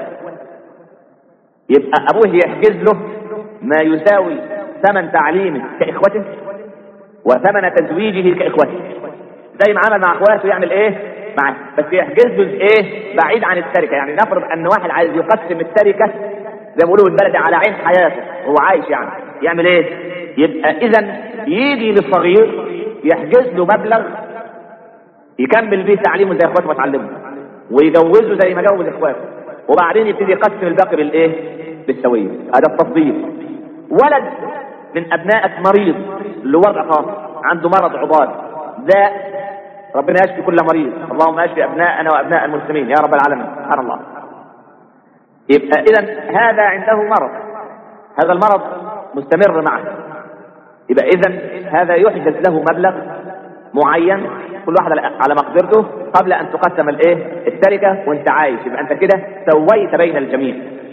يبقى ابوه يحجز له ما يساوي ثمن تعليمه كاخوته وثمن تزويجه كاخوته زي ما عمل مع اخواته يعمل ايه معاه بس يحجز له ايه بعيد عن التركه يعني نفرض ان واحد عايز يقسم التركه زي ما بيقولوا بالبلدي على عين حياته هو عايش يعني يعمل ايه يبقى اذا يجي للصغير يحجز له مبلغ يكمل بيه تعليمه زي اخواته ما اتعلموا ويجوزه زي ما جوز اخواته وبعدين يبتدي يقسم الباقي بالايه بالسويه هذا التفضيل ولد من ابنائك مريض له وضع خاص عنده مرض عضال ده ربنا يشفي كل مريض اللهم اشفي ابناءنا وابناء المسلمين يا رب العالمين سبحان الله يبقى اذا هذا عنده مرض هذا المرض مستمر معه يبقى اذا هذا يحجز له مبلغ معين كل واحد على مقدرته قبل ان تقسم الايه التركه وانت عايش يبقى انت كده سويت بين الجميع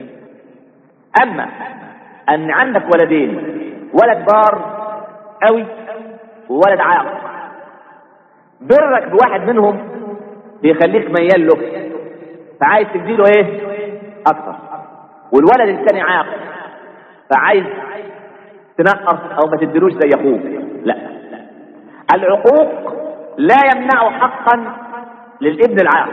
اما ان عندك ولدين ولد بار قوي وولد عاق برك بواحد منهم بيخليك ميال له فعايز تديله ايه اكتر والولد الثاني عاق فعايز تنقص او ما تديلوش زي اخوك لا العقوق لا يمنع حقا للابن العاق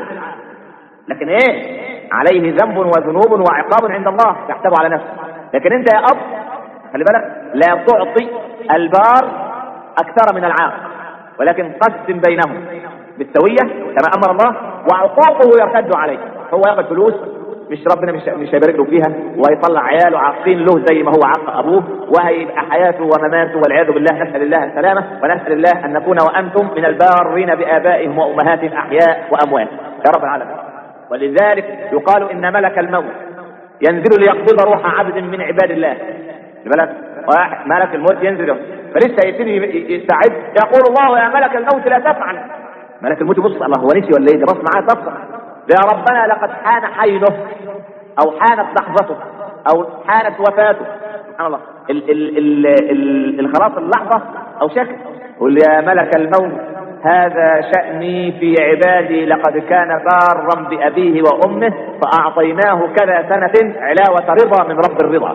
لكن ايه عليه ذنب وذنوب وعقاب عند الله يحسبه على نفسه لكن انت يا اب خلي بالك لا تعطي البار اكثر من العاق ولكن قسم بينهم بالسويه كما امر الله وعقوقه يرتد عليه هو ياخذ فلوس مش ربنا مش مش هيبارك له فيها وهيطلع عياله عاقين له زي ما هو عاق ابوه وهيبقى حياته ومماته والعياذ بالله نسال الله السلامه ونسال الله ان نكون وانتم من البارين بابائهم وامهاتهم احياء واموات يا رب العالمين ولذلك يقال ان ملك الموت ينزل ليقبض روح عبد من عباد الله بالك واحد ملك الموت ينزل فلسه يبتدي يستعد يقول الله يا ملك الموت لا تفعل ملك الموت يبص الله هو نسي ولا ايه ده بص معاه تفصح يا ربنا لقد حان حينه او حانت لحظته او حانت وفاته سبحان الله ال ال ال ال الخلاص اللحظه او شكل قل يا ملك الموت هذا شأني في عبادي لقد كان بارا بأبيه وأمه فأعطيناه كذا سنة علاوة رضا من رب الرضا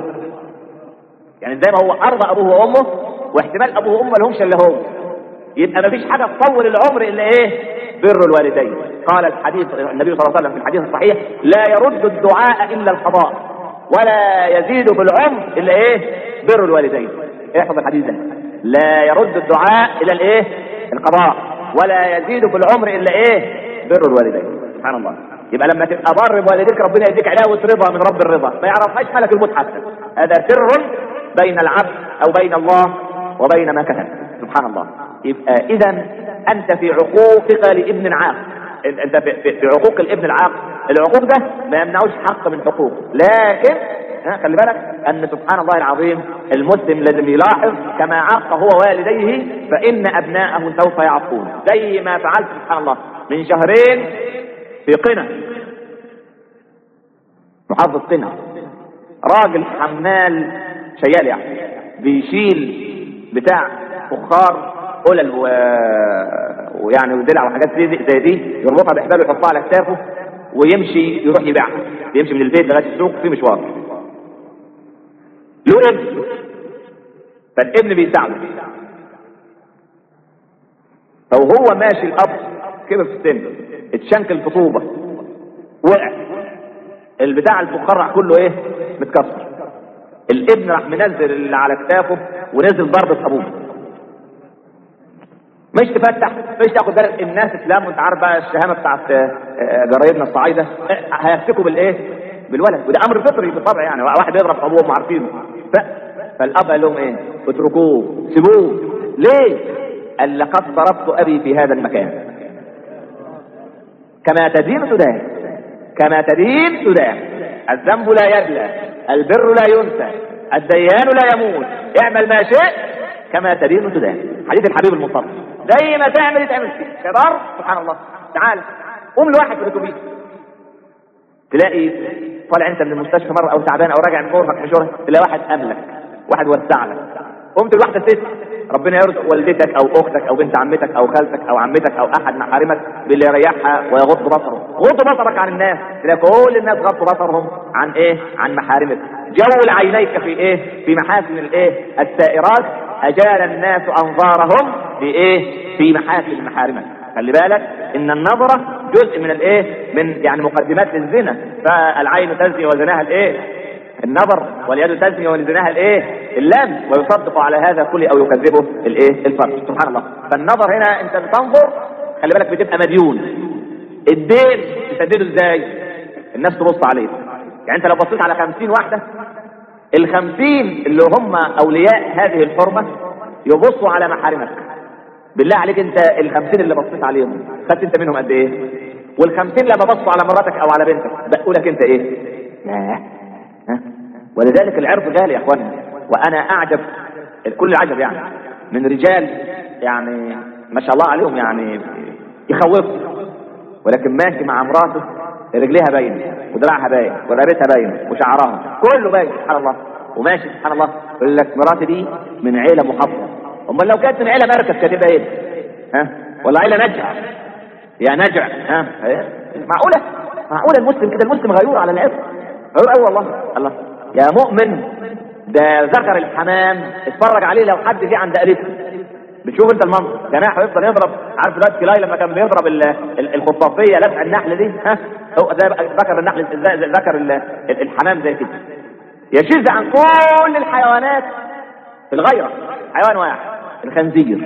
يعني زي ما هو أرضى أبوه وأمه واحتمال أبوه وأمه لهمش إلا هو يبقى ما فيش حاجة تطول العمر إلا إيه بر الوالدين قال الحديث النبي صلى الله عليه وسلم في الحديث الصحيح لا يرد الدعاء إلا القضاء ولا يزيد في العمر إلا إيه بر الوالدين احفظ الحديث ده لا يرد الدعاء إلى الإيه القضاء ولا يزيد في العمر إلا إيه بر الوالدين سبحان الله يبقى لما تبقى بر بوالديك ربنا يديك علاوة رضا من رب الرضا ما يعرفهاش ملك الموت حتى هذا سر بين العبد أو بين الله وبين ما كتب سبحان الله يبقى إذا أنت في عقوقك لابن عاق أنت في عقوق الابن العاق العقوق ده ما يمنعوش حق من حقوق لكن ها خلي بالك ان سبحان الله العظيم المسلم لازم يلاحظ كما عاق هو والديه فان ابناءه سوف يعقون زي ما فعلت سبحان الله من شهرين في قنا محافظة قنا راجل حمال شيال يعني بيشيل بتاع فخار قلل و... ويعني ودلع وحاجات زي دي يربطها بحبال ويحطها على كتافه ويمشي يروح يبيعها يمشي من البيت لغايه السوق في مشوار له ابن فالابن بيساعده او هو ماشي الاب كبر في السن اتشنكل في طوبه وقع البتاع الفقرع كله ايه متكسر الابن راح منزل اللي على كتافه ونزل ضربة ابوه مش تفتح مش تاخد بالك الناس اسلام وانت عارف بقى الشهامه بتاعت جرايدنا الصعايده هيمسكوا بالايه؟ بالولد وده امر فطري بالطبع يعني واحد يضرب ابوه وهم عارفينه ف... فالاب قال لهم ايه؟ اتركوه سيبوه ليه؟ قال لقد ضربت ابي في هذا المكان كما تدين تدان كما تدين تدان الذنب لا يبلى البر لا ينسى الديان لا يموت اعمل ما شئت كما تدين تدان حديث الحبيب المصطفى زي ما تعمل يتعمل فيك شرار سبحان الله تعال قوم لواحد في الاتوبيس تلاقي طالع انت من المستشفى مره او تعبان او راجع من غرفك من شغلك تلاقي واحد قابلك واحد وسع لك قمت لواحده ست ربنا يرزق والدتك او اختك او بنت عمتك او خالتك او عمتك او احد محارمك باللي يريحها ويغض بصره غض بصرك عن الناس تلاقي كل الناس غضوا بصرهم عن ايه عن محارمك جول عينيك في ايه في محاسن الايه السائرات اجال الناس انظارهم في ايه في محاسن محارمك خلي بالك ان النظرة جزء من الايه من يعني مقدمات للزنا فالعين تزني وزناها الايه النظر واليد تزني وزناها الايه اللام ويصدق على هذا كله او يكذبه الايه الفرج سبحان الله فالنظر هنا انت بتنظر خلي بالك بتبقى مديون الدين تسدده ازاي الناس تبص عليه يعني انت لو بصيت على خمسين واحدة الخمسين اللي هم اولياء هذه الحرمة يبصوا على محارمك بالله عليك انت الخمسين اللي بصيت عليهم خدت انت منهم قد ايه والخمسين لما بصوا على مراتك او على بنتك بقوا لك انت ايه لا ها ولذلك العرض غالي يا اخوانا وانا اعجب كل العجب يعني من رجال يعني ما شاء الله عليهم يعني يخوفوا ولكن ماشي مع مراته رجليها باينه ودراعها باين ورقبتها باينه وشعرها كله باين سبحان الله وماشي سبحان الله يقول لك مراتي دي من عيله محافظه امال لو كانت من عيله مركز كانت تبقى ايه؟ ها ولا عيله نجع يا نجع ها إيه؟ معقوله معقوله المسلم كده المسلم غيور على العرق غيور قوي والله الله يا مؤمن ده ذكر الحمام اتفرج عليه لو حد جه عند قريبته بتشوف انت المنظر جناحه يفضل يضرب عارف دلوقتي كلاي لما كان بيضرب ال- ال- الخطافيه لفع النحل دي ها هو ده بقى ذكر النحل زي- زي- ذكر ال- ال- الحمام زي كده يشذ عن كل الحيوانات في الغيرة حيوان واحد الخنزير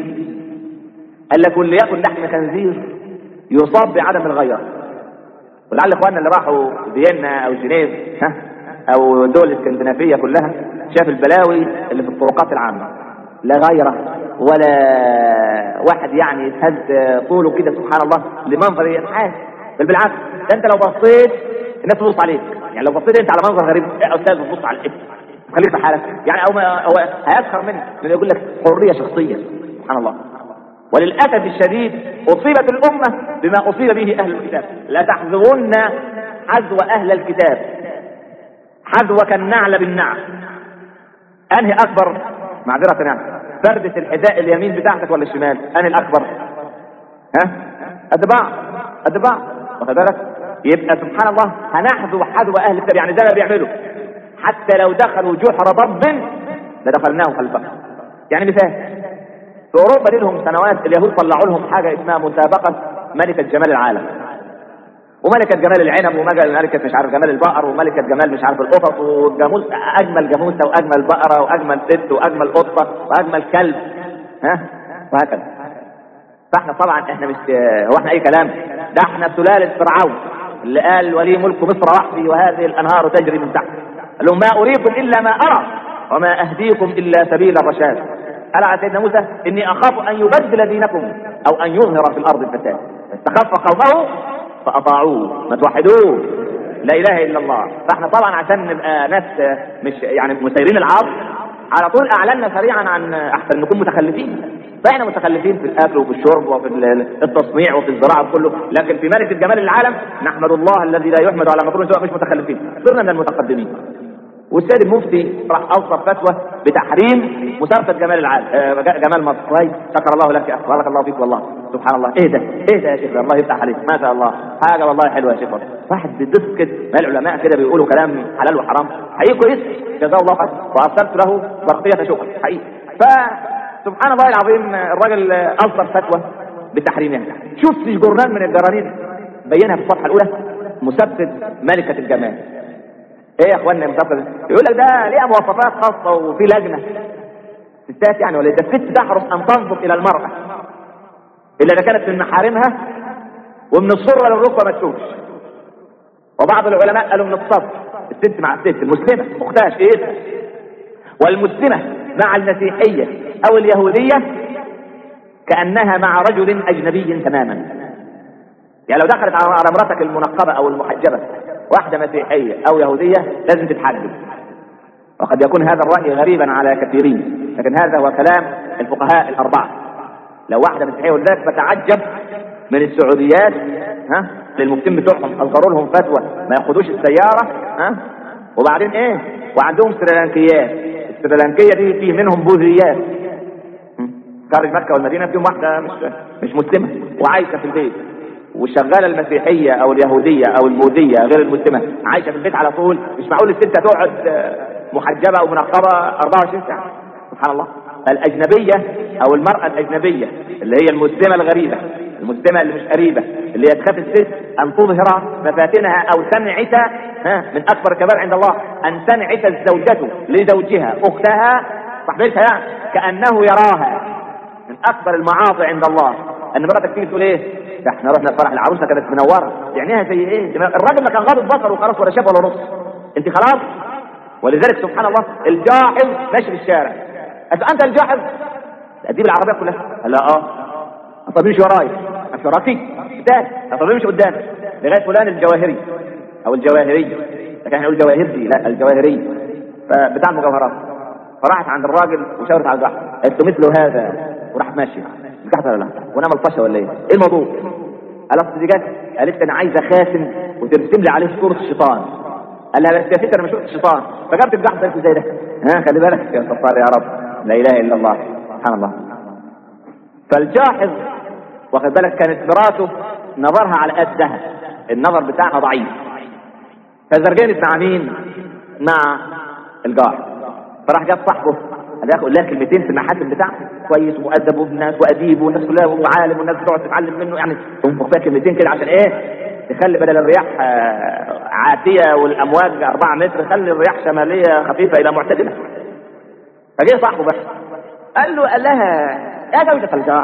قال لك واللي ياكل لحم خنزير يصاب بعدم الغيرة ولعل اخواننا اللي راحوا فيينا او جنيف ها او الدول الاسكندنافيه كلها شاف البلاوي اللي في الطرقات العامه لا غيره ولا واحد يعني يتهز طوله كده سبحان الله لمنظر ينحاز بل بالعكس ده انت لو بصيت الناس تبص عليك يعني لو بصيت انت على منظر غريب يا استاذ بتبص على الاسم خليك في حالك يعني او ما هو هيسخر منك لانه يقول لك حريه شخصيه سبحان الله وللاسف الشديد اصيبت الامه بما اصيب به اهل الكتاب لا تحذرن حذو اهل الكتاب حذوك النعل بالنعل انهي اكبر معذره يعني فردة الحذاء اليمين بتاعتك ولا الشمال انهي الاكبر ها قد بعض قد بعض واخد بالك يبقى سبحان الله هنحذو حذو اهل الكتاب يعني زي ما بيعملوا حتى لو دخلوا جحر ضب لدخلناه خلفه يعني مثال في اوروبا دي لهم سنوات اليهود طلعوا لهم حاجه اسمها مسابقه ملكه جمال العالم وملكة جمال العنب وملكة مش عارف جمال البقر وملكة جمال مش عارف القطط وجاموس أجمل جاموسة وأجمل بقرة وأجمل ست وأجمل قطة وأجمل كلب ها وهكذا فاحنا طبعا احنا مش هو احنا اي كلام ده احنا سلالة فرعون اللي قال ولي ملك مصر وحدي وهذه الانهار تجري من تحت قال لهم ما اريكم الا ما ارى وما اهديكم الا سبيل الرشاد قال على سيدنا موسى اني اخاف ان يبدل دينكم او ان يظهر في الارض الفساد فاستخف قومه فاطاعوه ما توحدوه لا اله الا الله فاحنا طبعا عشان نبقى ناس مش يعني مسيرين العصر على طول اعلنا سريعا عن احسن نكون متخلفين فاحنا متخلفين في الاكل وفي الشرب وفي التصنيع وفي الزراعه كله لكن في ملكه جمال العالم نحمد الله الذي لا يحمد على مكروه سواء مش متخلفين صرنا من المتقدمين والسيد المفتي راح اوصف فتوى بتحريم مسابقه جمال العالم آه جمال مصر كويس شكر الله لك يا اخي بارك الله فيك والله سبحان الله ايه ده ايه ده يا شيخ الله يفتح عليك ما شاء الله حاجه والله حلوه يا شيخ واحد بيدس كده ما العلماء كده بيقولوا كلام حلال وحرام حقيقي كويس جزاه الله خير وارسلت له برقيه شكر حقيقي فسبحان الله العظيم الراجل اصدر فتوى بتحريمها شوف في جورنال من الجرانين بينها في الصفحه الاولى مسبب ملكه الجمال ايه يا اخوانا مسافر يقول لك ده ليها مواصفات خاصه وفي لجنه ستات يعني ولا ده الست تحرص ان تنظر الى المراه الا اذا كانت من محارمها ومن الصره للركبه ما تشوفش وبعض العلماء قالوا من الصف الست مع الست المسلمه اختها شقيقتها والمسلمه مع المسيحيه او اليهوديه كانها مع رجل اجنبي تماما يعني لو دخلت على امراتك المنقبه او المحجبه واحدة مسيحية أو يهودية لازم تتحجب وقد يكون هذا الرأي غريبا على كثيرين لكن هذا هو كلام الفقهاء الأربعة لو واحدة مسيحية ولذلك بتعجب من السعوديات ها للمفتين بتوعهم أصدروا لهم فتوى ما ياخدوش السيارة ها وبعدين إيه وعندهم سريلانكيات السريلانكية دي فيه منهم بوذيات خارج مكة والمدينة فيهم واحدة مش مش مسلمة وعايشة في البيت والشغاله المسيحيه او اليهوديه او البوذيه غير المسلمه عايشه في البيت على طول مش معقول الست تقعد محجبه او منقبه 24 ساعه سبحان الله الاجنبيه او المراه الاجنبيه اللي هي المسلمه الغريبه المسلمه اللي مش قريبه اللي هي تخاف الست ان تظهر مفاتنها او تنعت ها من اكبر الكبائر عند الله ان تنعت الزوجة لزوجها اختها صاحبتها يعني كانه يراها من اكبر المعاصي عند الله ان مراتك تيجي تقول ايه ده احنا رحنا فرح العروسه كانت منوره عينيها زي ايه الراجل ما كان غاضب بصره وخلاص ولا شاف ولا نص انت خلاص ولذلك سبحان الله الجاحظ ماشي في الشارع قال له انت الجاحظ اديب العربيه كلها قال لا اه طب امشي ورايا مش وراكي قدام طب امشي قدام لغايه فلان الجواهري او الجواهري لكن احنا نقول جواهري لا الجواهري فبتاع المجوهرات فراحت عند الراجل وشاورت على الجحر قالت له مثل هذا وراحت ماشيه نجحت ولا لا ونعمل طشه ولا ايه ايه الموضوع قال اصل دي جت قالت انا عايزه خاتم وترسم لي عليه صوره الشيطان قال لها بس يا ستي انا ما شفت الشيطان فجبت الجحر قالت زي ده ها خلي بالك يا صفار يا رب لا اله الا الله سبحان الله فالجاحظ واخد بالك كانت مراته نظرها على قدها النظر بتاعها ضعيف فزرجانت مع مين مع الجاحظ فراح جاب صاحبه قال ياخد لها كلمتين في المحاسن بتاعه كويس ومؤدب والناس واديب والناس كلها وعالم والناس بتقعد تتعلم منه يعني تنفخ فيها كلمتين كده عشان ايه تخلي بدل الرياح عاتيه والامواج 4 متر خلي الرياح شماليه خفيفه الى معتدله فجه صاحبه بس قال له قال لها يا زوجة الجار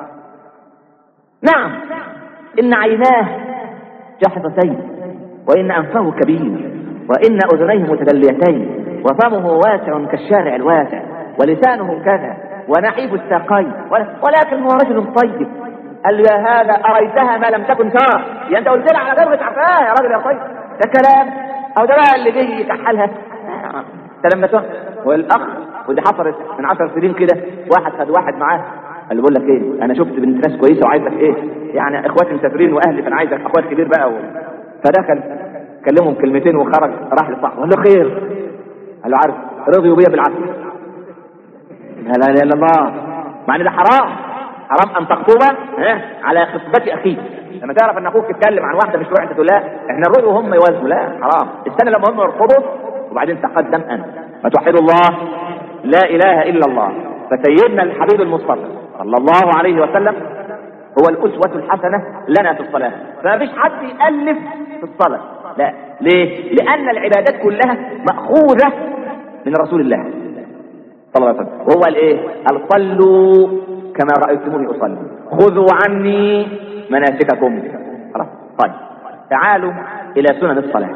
نعم إن عيناه جحظتين وإن أنفه كبير وإن أذنيه متدليتين وفمه واسع كالشارع الواسع ولسانه كذا ونحيب الساقين ولكن هو رجل طيب قال له يا هذا أريتها ما لم تكن ترى يا أنت قلت لها على درجة عفاها يا راجل يا طيب ده كلام أو ده بقى اللي جاي يكحلها ده لما والأخ ودي حصلت من عشر سنين كده واحد خد واحد معاه قال له بقول لك ايه انا شفت بنت ناس كويسه وعايزك ايه يعني اخواتي مسافرين واهلي فانا عايزك اخوات كبير بقى و... فدخل كلمهم كلمتين وخرج راح لصاحبه قال له خير قال له عارف رضيوا بيا بالعافيه لا لا اله الا الله مع ان ده حرام حرام ان تخطب على خطبه اخيك لما تعرف ان اخوك يتكلم عن واحده مش تروح انت تقول لا احنا نرضي وهم يوازنوا لا حرام استنى لما هم يرفضوا وبعدين تقدم انت فتوحد الله لا اله الا الله فسيدنا الحبيب المصطفى صلى الله عليه وسلم هو الاسوه الحسنه لنا في الصلاه فما فيش حد يالف في الصلاه لا ليه لان العبادات كلها ماخوذه من رسول الله صلى الله عليه وسلم وهو قال ايه قال صلوا كما رايتموني اصلي خذوا عني مناسككم خلاص طيب تعالوا الى سنن الصلاه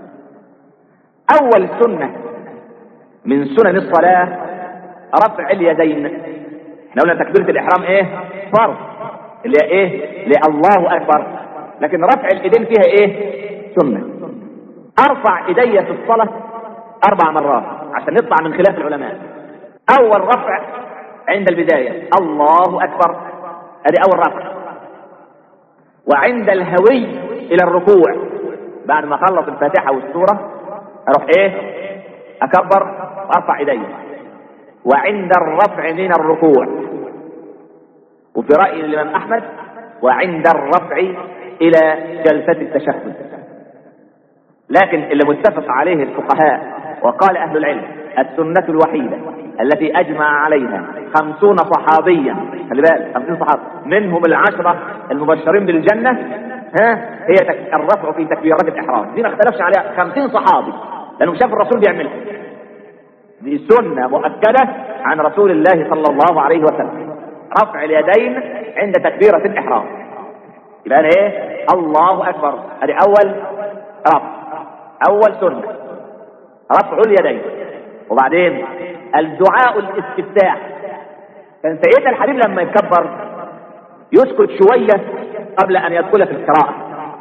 اول سنه من سنن الصلاه رفع اليدين احنا قلنا تكبيره الاحرام ايه فرض اللي هي ايه اللي الله اكبر لكن رفع الايدين فيها ايه سنه ارفع ايدي في الصلاه اربع مرات عشان نطلع من خلاف العلماء اول رفع عند البدايه الله اكبر ادي اول رفع وعند الهوي الى الركوع بعد ما اخلص الفاتحه والسوره اروح ايه اكبر وارفع ايدي وعند الرفع من الركوع وفي راي الامام احمد وعند الرفع الى جلسه التشهد لكن اللي متفق عليه الفقهاء وقال اهل العلم السنه الوحيده التي اجمع عليها خمسون صحابيا خلي بالك خمسين صحابي منهم العشره المبشرين بالجنه ها هي تك... الرفع في تكبيرات الاحرام دي ما اختلفش عليها خمسين صحابي لانه شاف الرسول بيعملها دي سنه مؤكده عن رسول الله صلى الله عليه وسلم رفع اليدين عند تكبيره الاحرام يبقى أنا ايه الله اكبر ادي اول رفع اول سنه رفع اليدين وبعدين الدعاء الاستفتاح كان سيدنا الحبيب لما يكبر يسكت شويه قبل ان يدخل في القراءه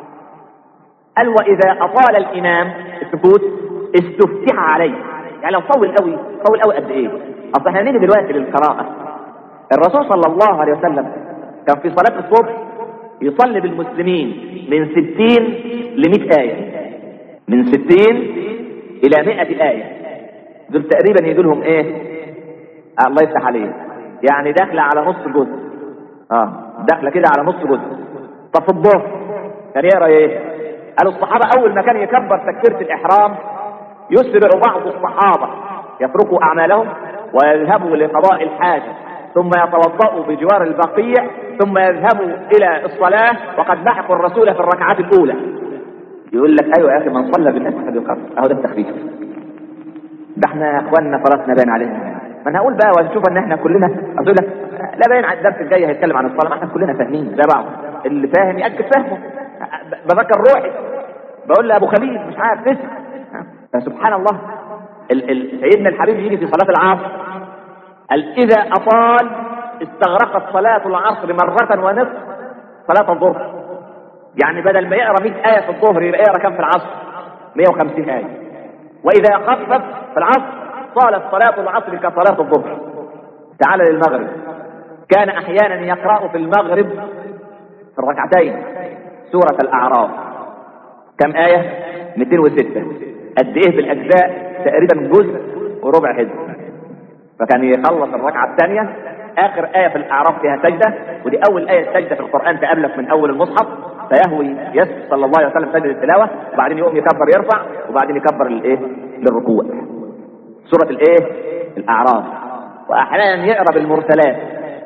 قال واذا اطال الامام السكوت استفتح عليه يعني لو طول قوي طول قوي قد ايه اصل احنا هنيجي دلوقتي للقراءه الرسول صلى الله عليه وسلم كان في صلاه الصبح يصلي بالمسلمين من ستين لمئة آية من ستين إلى مئة آية دول تقريبا يجي لهم إيه آه الله يفتح عليه يعني داخلة على نص جزء اه داخلة كده على نص جزء طب في الظهر كان يقرا ايه قالوا الصحابة أول ما كان يكبر تكبيرة الإحرام يسرع بعض الصحابة يتركوا أعمالهم ويذهبوا لقضاء الحاجة ثم يتوضأوا بجوار البقيع ثم يذهبوا إلى الصلاة وقد لحقوا الرسول في الركعات الأولى يقول لك أيوة يا أخي من صلى بالناس فليقر أهو ده التخفيف ده احنا يا اخواننا صلاتنا باين عليها ما انا هقول بقى واشوف ان احنا كلنا اقول لك لا باين على الدرس الجاي هيتكلم عن الصلاه ما احنا كلنا فاهمين زي بعض اللي فاهم ياكد فهمه بذكر روحي بقول لابو خليل مش عارف تسمع فسبحان الله ال ال سيدنا الحبيب يجي في صلاه العصر قال اذا اطال استغرقت صلاه العصر مره ونصف صلاه الظهر يعني بدل ما يقرا 100 ايه في الظهر يبقى يقرا كم في العصر 150 ايه واذا خفف في العصر طالت صلاة العصر كصلاة الظهر تعال للمغرب كان احيانا يقرأ في المغرب في الركعتين سورة الاعراف كم آية 206 قد ايه بالاجزاء تقريبا جزء وربع حزب فكان يخلص الركعة الثانية اخر آية في الاعراف فيها سجدة ودي اول آية سجدة في القرآن تقابلك من اول المصحف فيهوي يس صلى الله عليه وسلم سجد التلاوة وبعدين يقوم يكبر يرفع وبعدين يكبر للايه للركوع سورة الايه الاعراف واحيانا يقرا بالمرسلات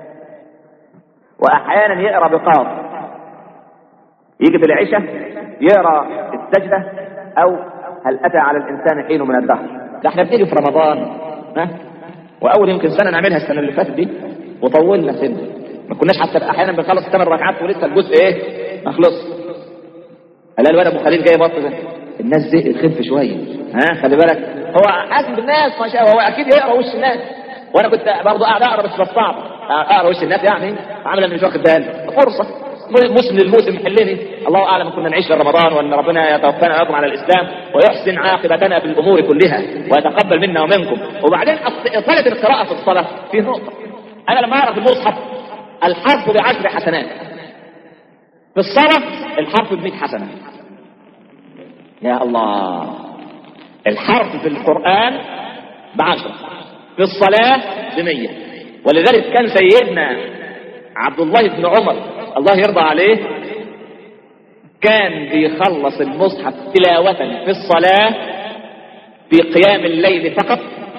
واحيانا يقرا بقاف يجي في العشاء يقرا السجدة او هل اتى على الانسان حين من الدهر ده احنا بنيجي في رمضان ها واول يمكن سنه نعملها السنه اللي فاتت دي وطولنا سنه ما كناش حتى احيانا بنخلص الثمان ركعات ولسه الجزء ايه ما خلص قال الواد ابو خليل جاي بط ده الناس زهقت خف شويه ها خلي بالك هو حاسس بالناس ما شاء الله هو اكيد يقرا وش الناس وانا كنت برضه قاعد اقرا بس بصعب اقرا وش الناس يعني عامل اني مش واخد بالي فرصه موسم للموسم حلني الله اعلم كنا نعيش رمضان وان ربنا يتوفانا ويقوم على الاسلام ويحسن عاقبتنا في الامور كلها ويتقبل منا ومنكم وبعدين اصاله القراءه في الصلاه في نقطه انا لما اقرا في المصحف الحرف بعشر حسنات في الصلاه الحرف ب 100 حسنه يا الله الحرف في القرآن بعشرة في الصلاة بمية ولذلك كان سيدنا عبد الله بن عمر الله يرضى عليه كان بيخلص المصحف تلاوة في الصلاة في قيام الليل فقط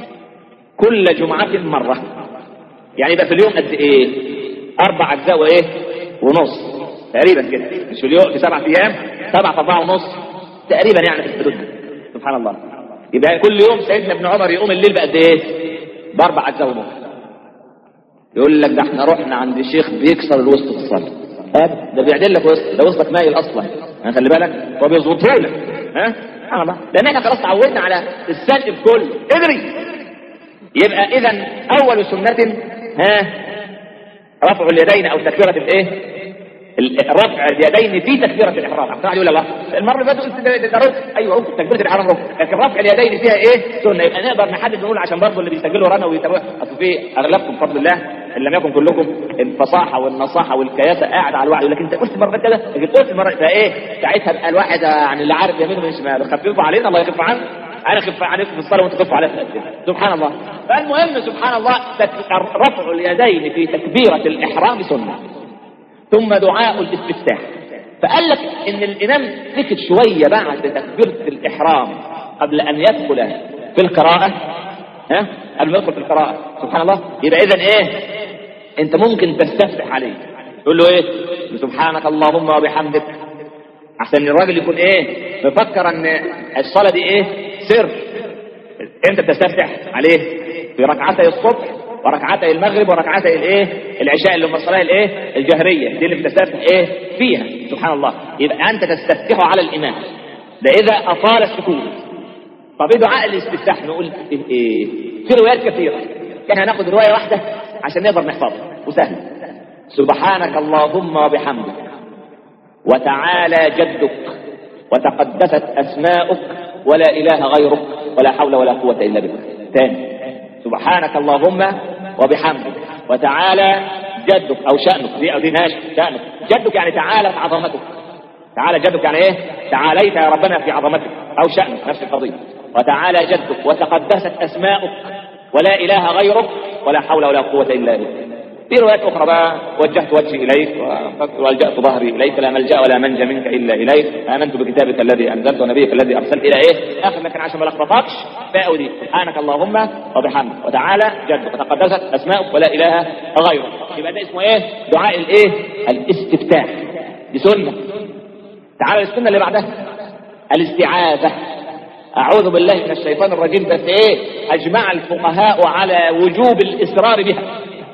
كل جمعة مرة يعني يبقى في اليوم قد ايه اربع اجزاء وايه ونص تقريبا كده مش في اليوم في سبعة ايام سبعة في اربعة ونص تقريبا يعني في الحدود دي سبحان الله يبقى كل يوم سيدنا ابن عمر يقوم الليل بقد ايه باربع اجزاء ونص يقول لك ده احنا رحنا عند شيخ بيكسر الوسط في الصلاه ها ده بيعدل لك وسط ده وسطك مايل اصلا ها خلي بالك هو بيظبطه لك ها سبحان الله لان احنا خلاص اتعودنا على السلق بكله اجري يبقى اذا اول سنه ها رفع اليدين او تكبيره الايه رفع اليدين في تكبيرة الإحرام عبد يقول الله المرة اللي فاتت قلت ده ركن أيوه ركن تكبيرة الإحرام ركن لكن رفع اليدين فيها إيه سنة يبقى نقدر نحدد نقول عشان برضه اللي بيسجلوا رنا ويتابعوا أصل في أغلبكم بفضل الله إن لم يكن كلكم الفصاحة والنصاحة والكياسة قاعد على الوعي لكن أنت قلت مرة كده لكن قلت مرة فإيه ساعتها بقى الواحد يعني اللي عارف يمينه من شماله خففوا علينا الله يخف عنه انا خف عليكم في الصلاه وانتم تخفوا عليا في الاسئله سبحان الله فالمهم سبحان الله رفع اليدين في تكبيره الاحرام سنه ثم دعاء الاستفتاح فقال لك ان الامام سكت شويه بعد تكبيره الاحرام قبل ان يدخل في القراءه ها قبل ما يدخل في القراءه سبحان الله يبقى اذا ايه انت ممكن تستفتح عليه تقول له ايه سبحانك اللهم وبحمدك عشان الراجل يكون ايه مفكر ان الصلاه دي ايه سر انت بتستفتح عليه في ركعتي الصبح وركعتي المغرب وركعتي الايه العشاء اللي هم الصلاه الايه الجهريه دي اللي بتستفتح ايه فيها سبحان الله يبقى انت تستفتح على الامام ده اذا اطال السكوت طب ايه دعاء الاستفتاح نقول ايه, إيه؟ في روايات كثيره كان هناخد روايه واحده عشان نقدر نحفظها وسهل سبحانك اللهم وبحمدك وتعالى جدك وتقدست اسماؤك ولا اله غيرك ولا حول ولا قوه الا بك ثاني سبحانك اللهم وبحمدك وتعالى جدك او شأنك دي او دي ناش شأنك جدك يعني تعالت عظمتك تعالى جدك يعني ايه تعاليت يا ربنا في عظمتك او شأنك نفس القضية وتعالى جدك وتقدست اسماؤك ولا اله غيرك ولا حول ولا قوة الا بك في روايات اخرى بقى وجهت وجهي اليك والجات ظهري اليك لا ملجا ولا منجا منك الا اليك امنت بكتابك الذي انزلت ونبيك الذي ارسلت الى ايه اخر لكن عشان ما لخبطكش باء دي سبحانك اللهم وبحمدك وتعالى جدك وتقدست اسماؤك ولا اله غيرك يبقى ده اسمه ايه دعاء الايه الاستفتاح دي سنه تعالى السنه اللي بعدها الاستعاذه اعوذ بالله من الشيطان الرجيم بس ايه اجمع الفقهاء على وجوب الاصرار بها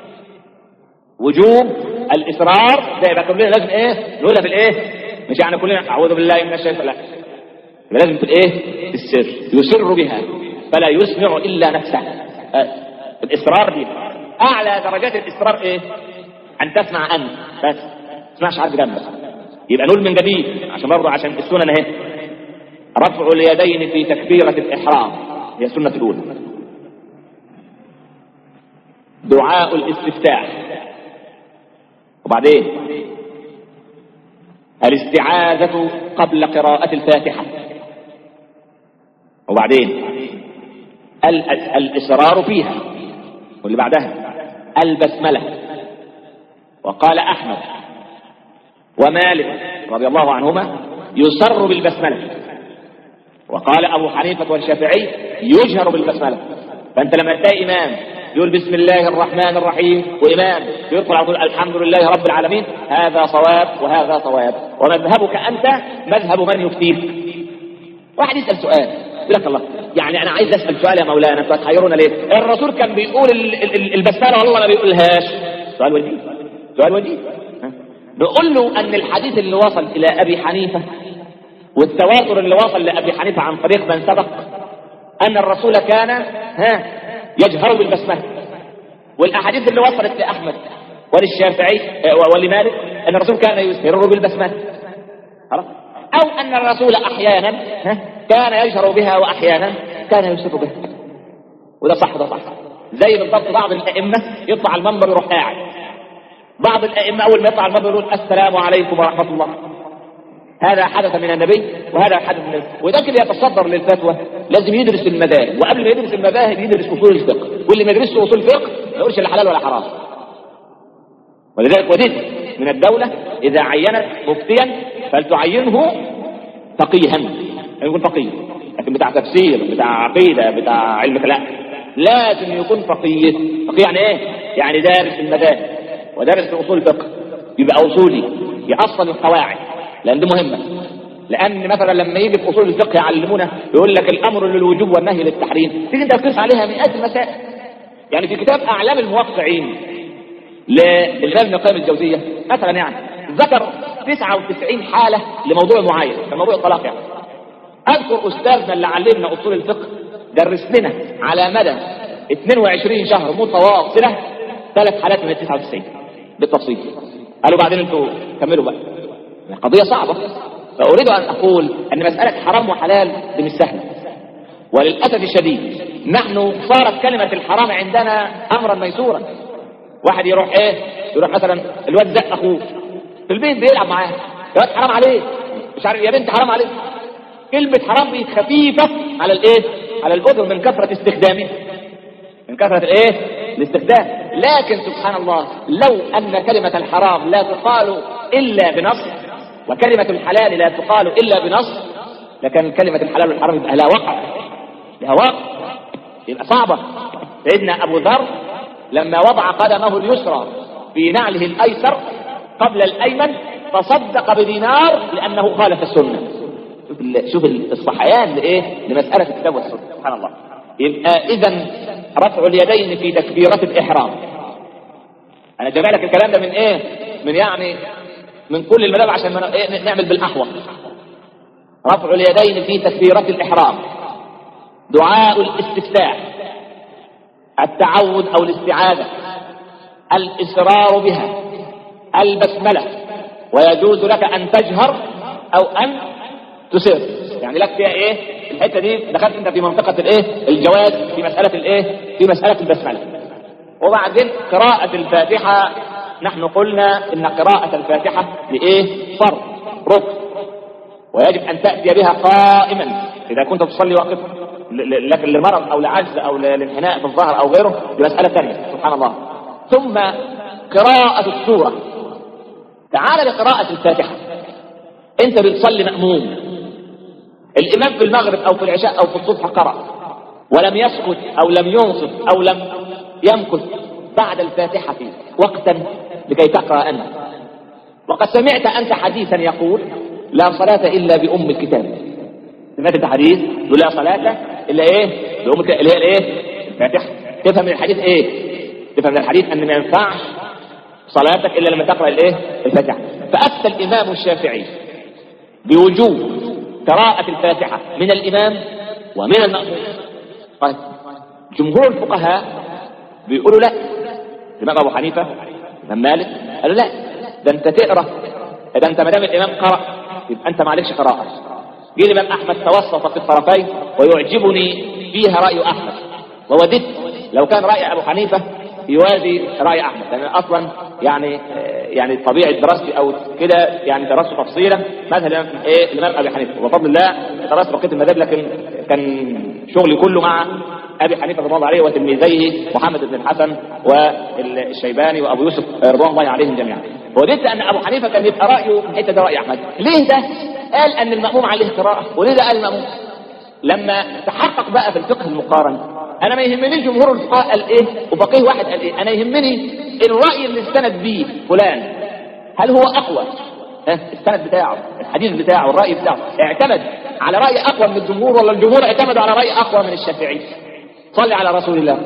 وجوب الاصرار ده يبقى كلنا لازم ايه نقولها في الايه مش يعني كلنا اعوذ بالله من الشيطان لا يبقى لازم في الايه في السر يسر بها فلا يسمع الا نفسه آه. الاصرار دي اعلى درجات الاصرار ايه ان تسمع انت بس ما تسمعش حد جنبك يبقى نقول من جديد عشان برضه عشان السنن اهي رفع اليدين في تكبيرة الإحرام هي السنة الأولى دعاء الاستفتاح وبعدين الاستعاذة قبل قراءة الفاتحة وبعدين ال- الإصرار فيها واللي بعدها البسملة وقال أحمد ومالك رضي الله عنهما يسر بالبسملة وقال أبو حنيفة والشافعي يجهر بالبسملة فأنت لما تلاقي إمام يقول بسم الله الرحمن الرحيم وإمام يدخل على طول الحمد لله رب العالمين هذا صواب وهذا صواب ومذهبك أنت مذهب من يفتيك واحد يسأل سؤال يقول لك الله يعني أنا عايز أسأل سؤال يا مولانا أنتوا هتحيرونا ليه؟ الرسول كان بيقول ال- ال- ال- البسملة والله ما بيقولهاش سؤال وجيه سؤال وجيه ها؟ نقول له أن الحديث اللي وصل إلى أبي حنيفة والتواتر اللي وصل لأبي حنيفة عن طريق من سبق أن الرسول كان ها يجهر بالبسملة والأحاديث اللي وصلت لأحمد وللشافعي آه، ولمالك أن الرسول كان يسر بالبسملة خلاص أو أن الرسول أحيانا ها كان يجهر بها وأحيانا كان يسر بها وده صح ده صح زي بالضبط بعض الأئمة يطلع المنبر يروح قاعد بعض الأئمة أول ما يطلع المنبر يقول السلام عليكم ورحمة الله هذا حدث من النبي وهذا حدث من النبي وده اللي يتصدر للفتوى لازم يدرس المذاهب وقبل ما يدرس المذاهب يدرس اصول الفقه واللي ما يدرسش اصول الفقه ما يقولش لا حلال ولا حرام ولذلك وددت من الدولة إذا عينت مفتيا فلتعينه فقيها يعني يكون فقيه لكن بتاع تفسير بتاع عقيدة بتاع علم كلام لازم يكون فقيه فقيه يعني ايه؟ يعني دارس المذاهب ودارس اصول الفقه يبقى اصولي يأصل القواعد لان دي مهمه لان مثلا لما يجي في اصول الفقه يعلمونا يقول لك الامر للوجوب والنهي للتحريم تيجي انت تقيس عليها مئات المسائل يعني في كتاب اعلام الموقعين للغير ابن القيم الجوزيه مثلا يعني ذكر 99 حاله لموضوع معين كموضوع الطلاق يعني اذكر استاذنا اللي علمنا اصول الفقه درس لنا على مدى 22 شهر متواصله ثلاث حالات من ال 99 بالتفصيل قالوا بعدين انتوا كملوا بقى قضية صعبة فأريد أن أقول أن مسألة حرام وحلال دي مش سهلة وللأسف الشديد نحن صارت كلمة الحرام عندنا أمرا ميسورا واحد يروح إيه يروح مثلا الواد زق أخوه في البيت بيلعب معاه يا واد حرام عليه مش عارف يا بنت حرام عليه كلمة حرام دي خفيفة على الإيه على الأذن من كثرة استخدامها من كثرة الإيه الاستخدام لكن سبحان الله لو أن كلمة الحرام لا تقال إلا بنص وكلمة الحلال لا تقال إلا بنص لكن كلمة الحلال والحرام يبقى لها وقع لها وقع يبقى صعبة سيدنا أبو ذر لما وضع قدمه اليسرى في نعله الأيسر قبل الأيمن تصدق بدينار لأنه خالف السنة شوف ال- شوف الصحيان لإيه لمسألة الكتاب والسنة سبحان الله يبقى إذا رفع اليدين في تكبيرة الإحرام أنا جايب لك الكلام ده من إيه من يعني من كل المذاهب عشان ما ن- إيه نعمل بالأحوط رفع اليدين في تكبيرة الإحرام دعاء الاستفتاح التعوذ أو الاستعاذة الإصرار بها البسملة ويجوز لك أن تجهر أو أن تسر يعني لك فيها إيه الحتة دي دخلت أنت في منطقة الإيه الجواز في مسألة الإيه في مسألة البسملة وبعدين قراءة الفاتحة نحن قلنا إن قراءة الفاتحة لإيه فرض ركن ويجب أن تأتي بها قائما إذا كنت تصلي واقفا ل- ل- لكن لمرض أو لعجز أو ل- لانحناء في الظهر أو غيره دي مسألة ثانية سبحان الله ثم قراءة السورة تعال لقراءة الفاتحة انت بتصلي مأموم الامام في المغرب او في العشاء او في الصبح قرأ ولم يسكت او لم ينصت او لم يمكث بعد الفاتحة وقتا لكي تقرأ انت وقد سمعت انت حديثا يقول لا صلاة الا بأم الكتاب سمعت انت حديث يقول لا صلاة الا ايه بأم الكتاب اللي هي الايه الفاتحة تفهم من الحديث ايه تفهم من الحديث ان ما ينفعش صلاتك الا لما تقرأ الايه الفاتحة فافتى الامام الشافعي بوجوب قراءة الفاتحة من الامام ومن المأموم طيب جمهور الفقهاء بيقولوا لا الامام ابو حنيفه الامام مالك قالوا لا ده انت تقرا ده انت ما دام الامام قرا يبقى انت ما عليكش قراءه جه الامام احمد توسط في الطرفين ويعجبني فيها راي احمد ووددت لو كان راي ابو حنيفه يوازي راي احمد لان اصلا يعني يعني طبيعه دراستي او كده يعني درست تفصيلا مثلا ايه الامام ابي حنيفه وبفضل الله درست بقيه المذاهب لكن كان شغلي كله مع ابي حنيفه رضي الله عليه وتلميذيه محمد بن الحسن والشيباني وابو يوسف رضوان الله عليهم جميعا وجدت ان ابو حنيفه كان يبقى رايه حته ده راي احمد ليه ده قال ان الماموم عليه قراءه وليه ده قال الماموم لما تحقق بقى في الفقه المقارن انا ما يهمنيش جمهور الفقهاء قال ايه وفقيه واحد قال ايه انا يهمني الراي اللي استند بيه فلان هل هو اقوى ها السند بتاعه الحديث بتاعه الراي بتاعه اعتمد على راي اقوى من الجمهور ولا الجمهور اعتمد على راي اقوى من الشافعي صلي على رسول الله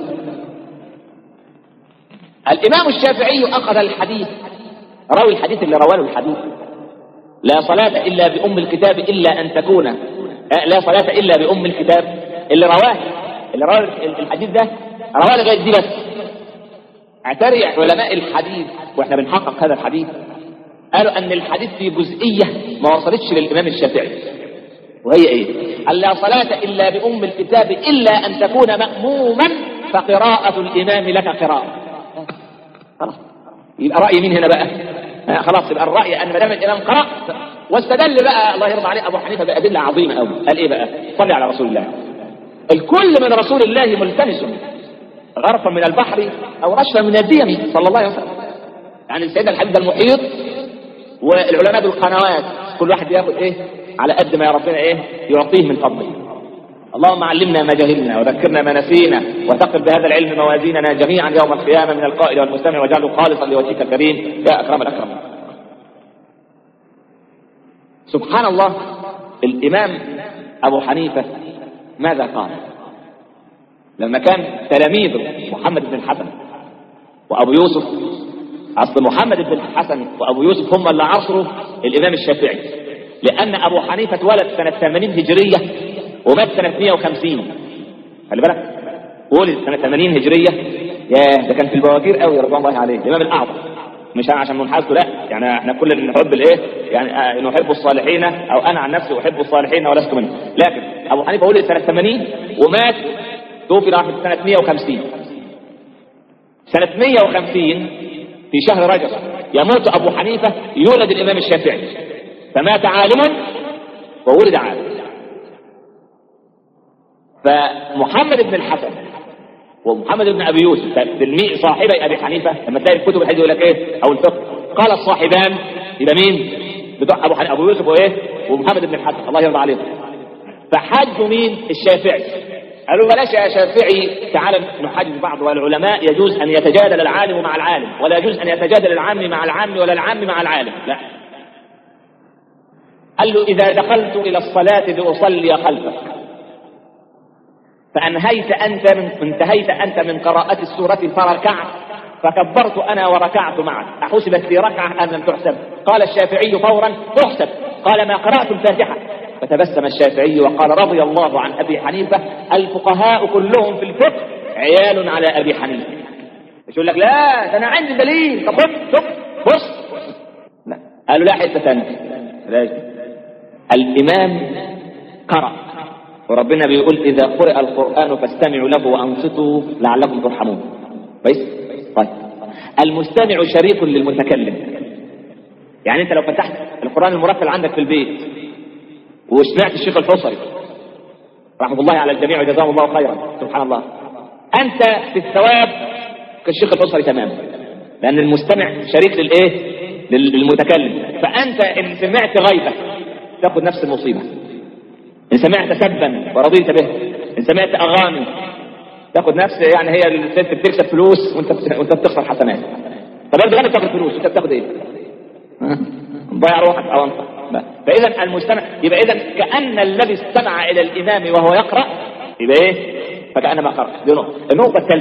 الامام الشافعي اخذ الحديث راوي الحديث اللي رواه الحديث لا صلاة إلا بأم الكتاب إلا أن تكون آه لا صلاة إلا بأم الكتاب اللي رواه اللي رواه الحديث ده رواه لغاية دي بس اعتري علماء الحديث واحنا بنحقق هذا الحديث قالوا ان الحديث في جزئية ما وصلتش للامام الشافعي وهي ايه قال لا صلاة الا بام الكتاب الا ان تكون مأموما فقراءة الامام لك قراءة خلاص يبقى رأي مين هنا بقى آه خلاص يبقى الرأي ان ما دام الامام قرأ واستدل بقى الله يرضى عليه ابو حنيفة بأدلة عظيمة قوي قال ايه بقى صلي على رسول الله الكل من رسول الله ملتمس غرفا من البحر او رشفا من الديم صلى الله عليه وسلم يعني السيدة الحديث المحيط والعلماء بالقنوات كل واحد ياخد ايه على قد ما يا ربنا ايه يعطيه من فضله اللهم علمنا ما جهلنا وذكرنا ما نسينا وثقل بهذا العلم موازيننا جميعا يوم القيامة من القائل والمستمع واجعله خالصا لوجهك الكريم يا أكرم الأكرم سبحان الله الإمام أبو حنيفة ماذا قال لما كان تلاميذه محمد بن الحسن وأبو يوسف أصل محمد بن الحسن وأبو يوسف هم اللي عصروا الإمام الشافعي لأن أبو حنيفة اتولد سنة 80 هجرية ومات سنة 150 خلي بالك ولد سنة 80 هجرية يا ده كان في البواكير قوي رضوان الله عليه الإمام الأعظم مش أنا عشان منحازه لا يعني احنا كل اللي نحب الايه يعني نحب الصالحين او انا عن نفسي احب الصالحين ولست منهم لكن ابو حنيفه ولد سنه 80 ومات توفي في سنه 150 سنه 150 في شهر رجب يموت ابو حنيفه يولد الامام الشافعي فمات عالما وولد عالما فمحمد بن الحسن ومحمد بن ابي يوسف تلميذ صاحبي ابي حنيفه لما تلاقي الكتب الحديث يقول لك ايه او الفقه قال الصاحبان يبقى مين بتوع ابو حنيفه ابو يوسف وايه ومحمد بن الحسن الله يرضى عليهم فحجوا مين الشافعي قالوا بلاش يا شافعي تعال نحدث بعض والعلماء يجوز ان يتجادل العالم مع العالم ولا يجوز ان يتجادل العام مع العام ولا العام مع العالم لا قال له اذا دخلت الى الصلاه لاصلي خلفك فانهيت انت من انتهيت انت من قراءه السوره فركعت فكبرت انا وركعت معك احسبت في ركعه ام لم تحسب قال الشافعي فورا تحسب قال ما قرات الفاتحه فتبسم الشافعي وقال رضي الله عن ابي حنيفه الفقهاء كلهم في الفقه عيال على ابي حنيفه مش يقول لك لا ده انا عندي دليل طب شوف بص لا قالوا لا حته ثانيه الامام قرأ وربنا بيقول اذا قرئ القران فاستمعوا له وانصتوا لعلكم ترحمون كويس طيب المستمع شريك للمتكلم يعني انت لو فتحت القران المرتل عندك في البيت وسمعت الشيخ الحصري رحمه الله على الجميع وجزاهم الله خيرا سبحان الله انت في الثواب كالشيخ الحصري تماما لان المستمع شريك للايه لل- للمتكلم فانت ان سمعت غيبه تاخد نفس المصيبه ان سمعت سبا ورضيت به ان سمعت اغاني تاخد نفس يعني هي الست بتكسب فلوس وانت بت- وانت بتخسر حسنات طب انت غني بتاخد فلوس انت بتاخد ايه؟ ها؟ تضيع روحك او انت لا. فاذا المستمع يبقى اذا كان الذي استمع الى الامام وهو يقرا يبقى ايه؟ فكانما قرا دي نقطه النقطه الثالثه